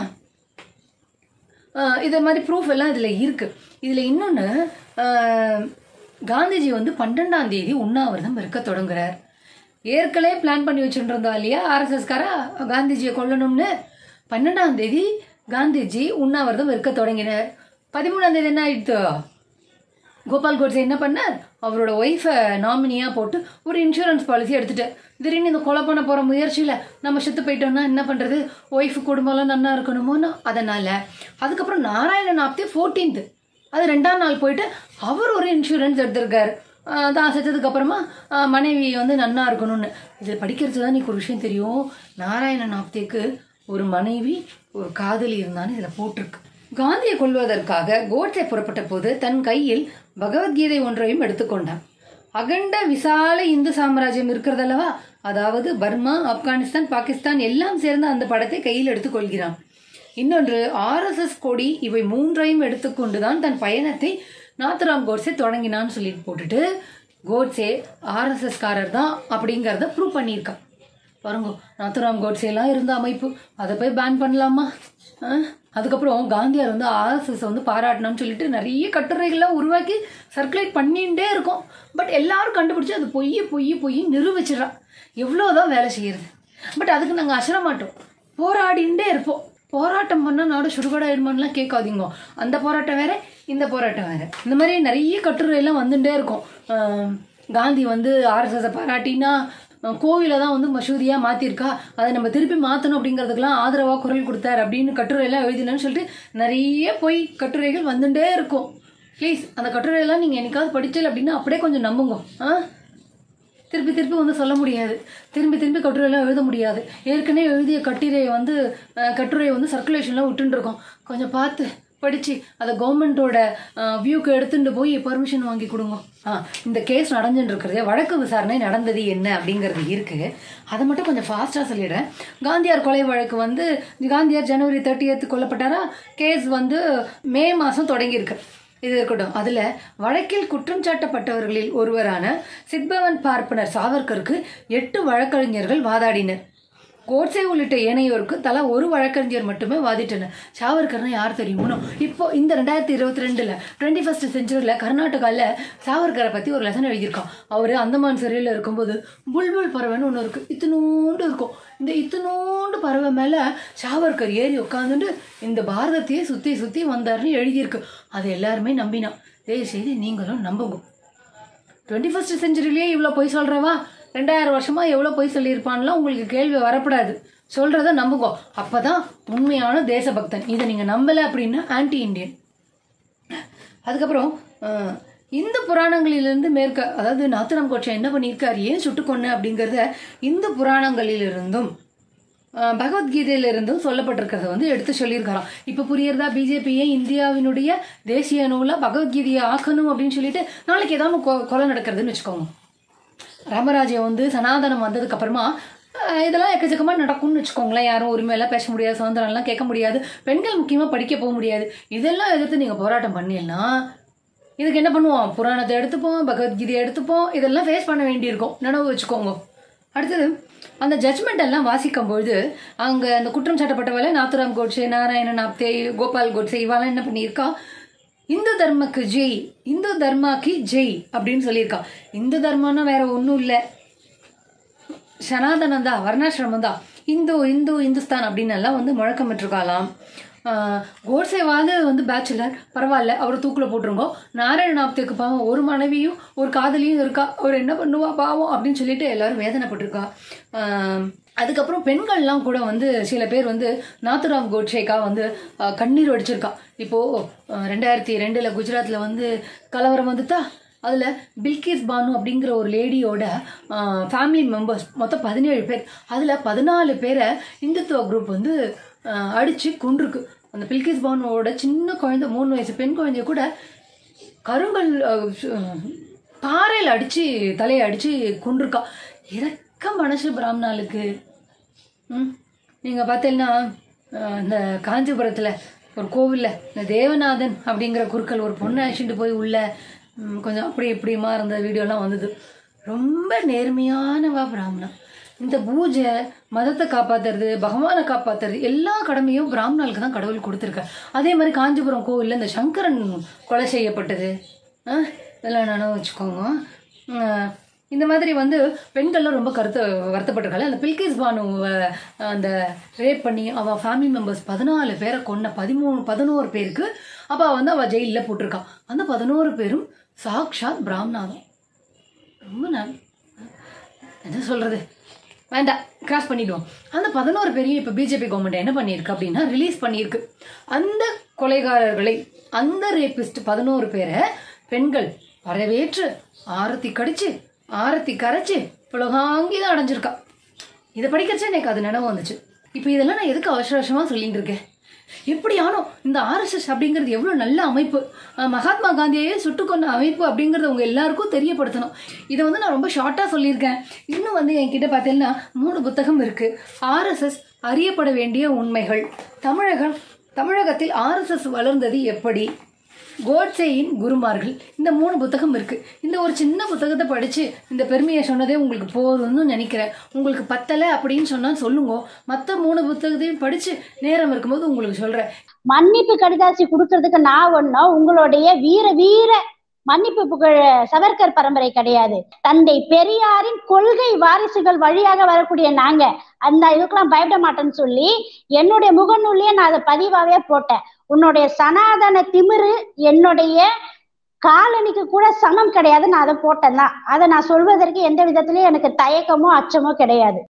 ஆஹ் இதே மாதிரி ப்ரூஃப் எல்லாம் இதில் இருக்குது இதில் இன்னொன்று காந்திஜி வந்து பன்னெண்டாம் தேதி உண்ணாவிரதம் இருக்க தொடங்குறார் ஏற்கனவே பிளான் பண்ணி வச்சுட்டு இருந்தா இல்லையா ஆர்எஸ்எஸ்காரா காந்திஜியை கொல்லணும்னு பன்னெண்டாம் தேதி காந்திஜி உண்ணாவிரதம் இருக்க தொடங்கினார் பதிமூணாம் தேதி என்ன ஆயிடுத்து கோபால் கோட்ஸே என்ன பண்ணார் அவரோட ஒய்ஃபை நாமினியாக போட்டு ஒரு இன்சூரன்ஸ் பாலிசி எடுத்துட்டார் திடீர்னு இந்த கொலை பண்ண போகிற முயற்சியில் நம்ம செத்து போயிட்டோம்னா என்ன பண்ணுறது ஒய்ஃபு குடும்பம்லாம் நன்னா இருக்கணுமோன்னு அதனால் அதுக்கப்புறம் நாராயணன் ஆப்தே ஃபோர்டீன்த்து அது ரெண்டாம் நாள் போயிட்டு அவர் ஒரு இன்சூரன்ஸ் எடுத்திருக்காரு ஆஹ் தான் செத்ததுக்கு அப்புறமா ஆஹ் மனைவி வந்து நன்னா இருக்கணும்னு இதில் படிக்கிறது தான் எனக்கு ஒரு விஷயம் தெரியும் நாராயணன் ஆப்தேக்கு ஒரு மனைவி ஒரு காதலி இருந்தான்னு இதில் போட்டிருக்கு காந்தியை கொல்வதற்காக கோட்சே புறப்பட்ட போது தன் கையில் பகவத்கீதை ஒன்றையும் எடுத்துக்கொண்டான் அகண்ட விசால இந்து சாம்ராஜ்யம் இருக்கிறதல்லவா அதாவது பர்மா ஆப்கானிஸ்தான் பாகிஸ்தான் எல்லாம் சேர்ந்த அந்த படத்தை கையில் எடுத்துக்கொள்கிறான் இன்னொன்று ஆர்எஸ்எஸ் கொடி இவை மூன்றையும் எடுத்துக்கொண்டுதான் தன் பயணத்தை நாத்துராம் கோட்ஸே தொடங்கினான்னு சொல்லிட்டு போட்டுட்டு கோட்ஸே ஆர்எஸ்எஸ் காரர் தான் அப்படிங்கிறத ப்ரூவ் பண்ணியிருக்கான் பாருங்க நாத்துராம் கோட்ஸேலாம் இருந்த அமைப்பு அதை போய் பேன் பண்ணலாமா ஆ? அதுக்கப்புறம் காந்தியார் வந்து ஆர்எஸ்எஸ் வந்து பாராட்டணும்னு சொல்லிட்டு நிறைய கட்டுரைகள்லாம் உருவாக்கி சர்க்குலேட் பண்ணிகிட்டே இருக்கோம் பட் எல்லாரும் கண்டுபிடிச்சி அது பொய் பொய் பொய் நிரூபிச்சிடறான் எவ்வளோதான் வேலை செய்யறது பட் அதுக்கு நாங்கள் அசர மாட்டோம் போராடிண்டே இருப்போம் போராட்டம் பண்ணால் நாடு சுடுகாடாயிடுமான்லாம் கேட்காதீங்க அந்த போராட்டம் வேற இந்த போராட்டம் வேற இந்த மாதிரி நிறைய கட்டுரை எல்லாம் வந்துட்டே இருக்கும் ஆஹ் காந்தி வந்து ஆர்எஸ்எஸை பாராட்டினா அஹ் கோவிலை தான் வந்து மசூதியாக மாற்றிருக்கா அதை நம்ம திருப்பி மாற்றணும் அப்படிங்கிறதுக்கெல்லாம் ஆதரவாக குரல் கொடுத்தார் அப்படின்னு கட்டுரையெல்லாம் எழுதினேன்னு சொல்லிட்டு நிறைய பொய் கட்டுரைகள் வந்துட்டே இருக்கும் ப்ளீஸ் அந்த கட்டுரையெல்லாம் நீங்கள் என்னைக்காவது படிச்சல் அப்படின்னா அப்படியே கொஞ்சம் நம்புங்க ஆ திருப்பி திருப்பி வந்து சொல்ல முடியாது திரும்பி திரும்பி கட்டுரையெல்லாம் எழுத முடியாது ஏற்கனவே எழுதிய கட்டுரையை வந்து அஹ், கட்டுரையை வந்து சர்க்குலேஷன்லாம் விட்டுட்டு இருக்கோம் கொஞ்சம் பார்த்து படித்து அதை கவர்மெண்ட்டோட வியூக்கு எடுத்துட்டு போய் பர்மிஷன் வாங்கி கொடுங்க ஆ இந்த கேஸ் நடந்துட்டு இருக்கிறதே வழக்கு விசாரணை நடந்தது என்ன அப்படிங்கிறது இருக்குது அதை மட்டும் கொஞ்சம் ஃபாஸ்ட்டாக சொல்லிடுறேன் காந்தியார் கொலை வழக்கு வந்து காந்தியார் ஜனவரி தேர்ட்டி கொல்லப்பட்டாரா கேஸ் வந்து மே மாதம் தொடங்கியிருக்கு இது இருக்கட்டும் அதுல வழக்கில் குற்றம் சாட்டப்பட்டவர்களில் ஒருவரான சித்பவன் பார்ப்பனர் சாவர்கருக்கு எட்டு வழக்கறிஞர்கள் வாதாடினர் கோட்சே உள்ளிட்ட ஏனையோருக்கு தலா ஒரு வழக்கறிஞர் மட்டுமே வாதிட்டனர் சாவர்கர்னா யார் தெரியுமோ இப்போ இந்த ரெண்டாயிரத்தி இருபத்தி ரெண்டுல டுவெண்ட்டி ஃபர்ஸ்ட் செஞ்சுரியில் கர்நாடகாவில் சாவர்கரை பற்றி ஒரு லெசன் எழுதியிருக்கான் அவர் அந்தமான் சிறையில் இருக்கும்போது புல்புல் பறவைன்னு ஒன்று இருக்குது இத்தினூண்டு இருக்கும் இந்த இத்தினூண்டு பறவை மேலே சாவர்கர் ஏறி உட்காந்துட்டு இந்த பாரதத்தையே சுற்றி சுற்றி வந்தாருன்னு எழுதியிருக்கு அதை எல்லாருமே நம்பினான் தயவு செய்து நீங்களும் நம்புங்க டுவெண்ட்டி ஃபஸ்ட் செஞ்சுரிலேயே இவ்வளோ பொய் சொல்கிறவா ரெண்டாயிரம் வருஷமாக எவ்வளோ பொய் சொல்லியிருப்பான்லாம் உங்களுக்கு கேள்வி வரப்படாது சொல்கிறத நம்புங்க அப்போ தான் உண்மையான தேசபக்தன் இதை நீங்கள் நம்பலை அப்படின்னா ஆன்டி இண்டியன் அதுக்கப்புறம் அஹ், இந்து புராணங்களிலிருந்து மேற்க அதாவது நாத்துராம் கோட்சே என்ன பண்ணியிருக்கார் ஏன் சுட்டுக்கொன்னு அப்படிங்கிறத இந்து புராணங்களிலிருந்தும் அஹ், பகவத்கீதையிலிருந்தும் சொல்லப்பட்டிருக்கிறத வந்து எடுத்து சொல்லியிருக்காராம் இப்போ புரியுறதா பிஜேபியே இந்தியாவினுடைய தேசிய நூலாக பகவத்கீதையை ஆக்கணும் அப்படின்னு சொல்லிட்டு நாளைக்கு ஏதாவது கொ கொலை நடக்கிறதுன்னு வச்சுக்கோங்க ராமராஜ்யம் வந்து சனாதனம் வந்ததுக்கு அப்புறமா அஹ், இதெல்லாம் எக்கச்சக்கமாக நடக்கும்னு வச்சுக்கோங்களேன் யாரும் உரிமையெல்லாம் பேச முடியாது சுதந்திரம்லாம் கேட்க முடியாது பெண்கள் முக்கியமாக படிக்க போக முடியாது இதெல்லாம் எதிர்த்து நீங்கள் போராட்டம் பண்ணீங்கன்னா இதுக்கு என்ன பண்ணுவோம் புராணத்தை எடுத்துப்போம் பகவத்கீதையை எடுத்துப்போம் இதெல்லாம் ஃபேஸ் பண்ண வேண்டியிருக்கும் நினைவு வச்சுக்கோங்க அடுத்தது அந்த ஜட்ஜ்மெண்ட் எல்லாம் வாசிக்கும் பொழுது அங்கே அந்த குற்றம் சாட்டப்பட்டவளை நாத்துராம் கோட்சே நாராயணன் ஆப்தே கோபால் கோட்சே இவாலாம் என்ன பண்ணியிருக்கா இந்து தர்மக்கு ஜெய் இந்து தர்மாக்கு ஜெய் அப்படின்னு சொல்லியிருக்கா இந்து தர்மம்னா வேற ஒன்றும் இல்லை சனாதனம் தான் வர்ணாசிரமம் தான் இந்து இந்து இந்துஸ்தான் அப்படின்னு எல்லாம் வந்து முழக்கமிட்டிருக்காளாம் ஆஹ் கோட்சேவாவது வந்து பேச்சுலர் பரவாயில்ல அவர் தூக்கில் போட்டுருங்கோ நாராயண ஆப்தேக்கு பாவம் ஒரு மனைவியும் ஒரு காதலியும் இருக்கா அவர் என்ன பண்ணுவா பாவம் அப்படின்னு சொல்லிட்டு எல்லாரும் வேதனைப்பட்டிருக்கா ஆஹ் அதுக்கப்புறம் பெண்கள்லாம் கூட வந்து சில பேர் வந்து நாத்துராம் கோட்சேக்கா வந்து ஆஹ் கண்ணீர் வடிச்சிருக்கா இப்போது ரெண்டாயிரத்தி ரெண்டில் குஜராத்தில் வந்து கலவரம் வந்துட்டா அதில் பில்கிஸ் பானு அப்படிங்கிற ஒரு லேடியோட ஃபேமிலி மெம்பர்ஸ் மொத்தம் பதினேழு பேர் அதில் பதினாலு பேரை இந்துத்துவ குரூப் வந்து அடித்து கொண்டிருக்கு அந்த பில்கிஸ் பானுவோட சின்ன குழந்தை மூணு வயசு பெண் குழந்தைய கூட கருங்கல் அஹ், சு- பாறையில் அடித்து தலையை அடித்து கொண்டிருக்கா இறக்க மனசு பிராமணாளுக்கு ம் நீங்கள் பார்த்தீங்கன்னா அஹ், இந்த காஞ்சிபுரத்தில் ஒரு கோவிலில் இந்த தேவநாதன் அப்படிங்கிற குருக்கள் ஒரு பொண்ணை அழைச்சிட்டு போய் உள்ள ம், கொஞ்சம் அப்படி இப்படிமா இருந்த வீடியோலாம் வந்தது ரொம்ப நேர்மையானவா பிராமணா இந்த பூஜை மதத்தை காப்பாத்துறது பகவானை காப்பாத்துறது எல்லா கடமையும் பிராமணாளுக்கு தான் கடவுள் கொடுத்துருக்கார் அதே மாதிரி காஞ்சிபுரம் கோவிலில் இந்த சங்கரன் கொலை செய்யப்பட்டது ஆ, இதெல்லாம் நினைவு வச்சுக்கோங்க உம், இந்த மாதிரி வந்து பெண்கள்லாம் ரொம்ப கருத்து வருத்தப்பட்டிருக்காங்க அந்த பில்கிஸ் பானுவை அந்த ரேப் பண்ணி அவள் ஃபேமிலி மெம்பர்ஸ் பதினாலு பேரை கொன்ன பதிமூணு பதினோரு பேருக்கு அப்போ வந்து அவள் ஜெயிலில் போட்டிருக்கான் அந்த பதினோரு பேரும் சாக்ஷாத் பிராமணாதான் ரொம்ப நான் என்ன சொல்கிறது வேண்டாம் கிராஸ் பண்ணிடுவோம் அந்த பதினோரு பேரையும் இப்போ பிஜேபி கவர்மெண்ட் என்ன பண்ணியிருக்கு அப்படின்னா ரிலீஸ் பண்ணியிருக்கு அந்த கொலைகாரர்களை அந்த ரேபிஸ்ட் பதினோரு பேரை பெண்கள் வரவேற்று ஆரத்தி கடிச்சு ஆரத்தி கரைச்சு புலகாங்கி தான் அடைஞ்சிருக்கா இதை படிக்கச்சே எனக்கு அது நினைவு வந்துச்சு இப்போ இதெல்லாம் நான் எதுக்கு அவசர அவசரமாக சொல்லிட்டு இருக்கேன் எப்படியானோ இந்த ஆர்எஸ்எஸ் அப்படிங்கிறது எவ்வளோ நல்ல அமைப்பு அஹ் மகாத்மா காந்தியையே சுட்டுக் கொண்ட அமைப்பு அப்படிங்கிறத உங்க எல்லாருக்கும் தெரியப்படுத்தணும் இதை வந்து நான் ரொம்ப ஷார்ட்டாக சொல்லியிருக்கேன் இன்னும் வந்து என்கிட்ட பார்த்தீங்கன்னா மூணு புத்தகம் இருக்கு ஆர்எஸ்எஸ் அறியப்பட வேண்டிய உண்மைகள் தமிழகம் தமிழகத்தில் ஆர்எஸ்எஸ் வளர்ந்தது எப்படி கோட்சேயின் குருமார்கள் இந்த மூணு புத்தகம் இருக்கு இந்த ஒரு சின்ன புத்தகத்தை படிச்சு இந்த பெருமையை சொன்னதே உங்களுக்கு போதும்னு நினைக்கிறேன் உங்களுக்கு பத்தலை அப்படின்னு சொன்னா சொல்லுங்க மற்ற மூணு புத்தகத்தையும் படிச்சு நேரம் இருக்கும்போது உங்களுக்கு சொல்றேன் மன்னிப்பு கடிதாசி கொடுக்கறதுக்கு நான் ஒண்ணும் உங்களுடைய வீர வீர மன்னிப்பு புகழ் சவர்கர் பரம்பரை கிடையாது தந்தை பெரியாரின் கொள்கை வாரிசுகள் வழியாக வரக்கூடிய நாங்க அந்த இதுக்கெல்லாம் பயப்பட மாட்டேன்னு சொல்லி என்னுடைய முகநூல்லயே நான் அதை பதிவாவே போட்டேன் உன்னுடைய சனாதன திமிரு என்னுடைய காலனிக்கு கூட சமம் கிடையாது நான் அதை போட்டேன் தான் அதை நான் சொல்வதற்கு எந்த விதத்திலயும் எனக்கு தயக்கமோ அச்சமோ கிடையாது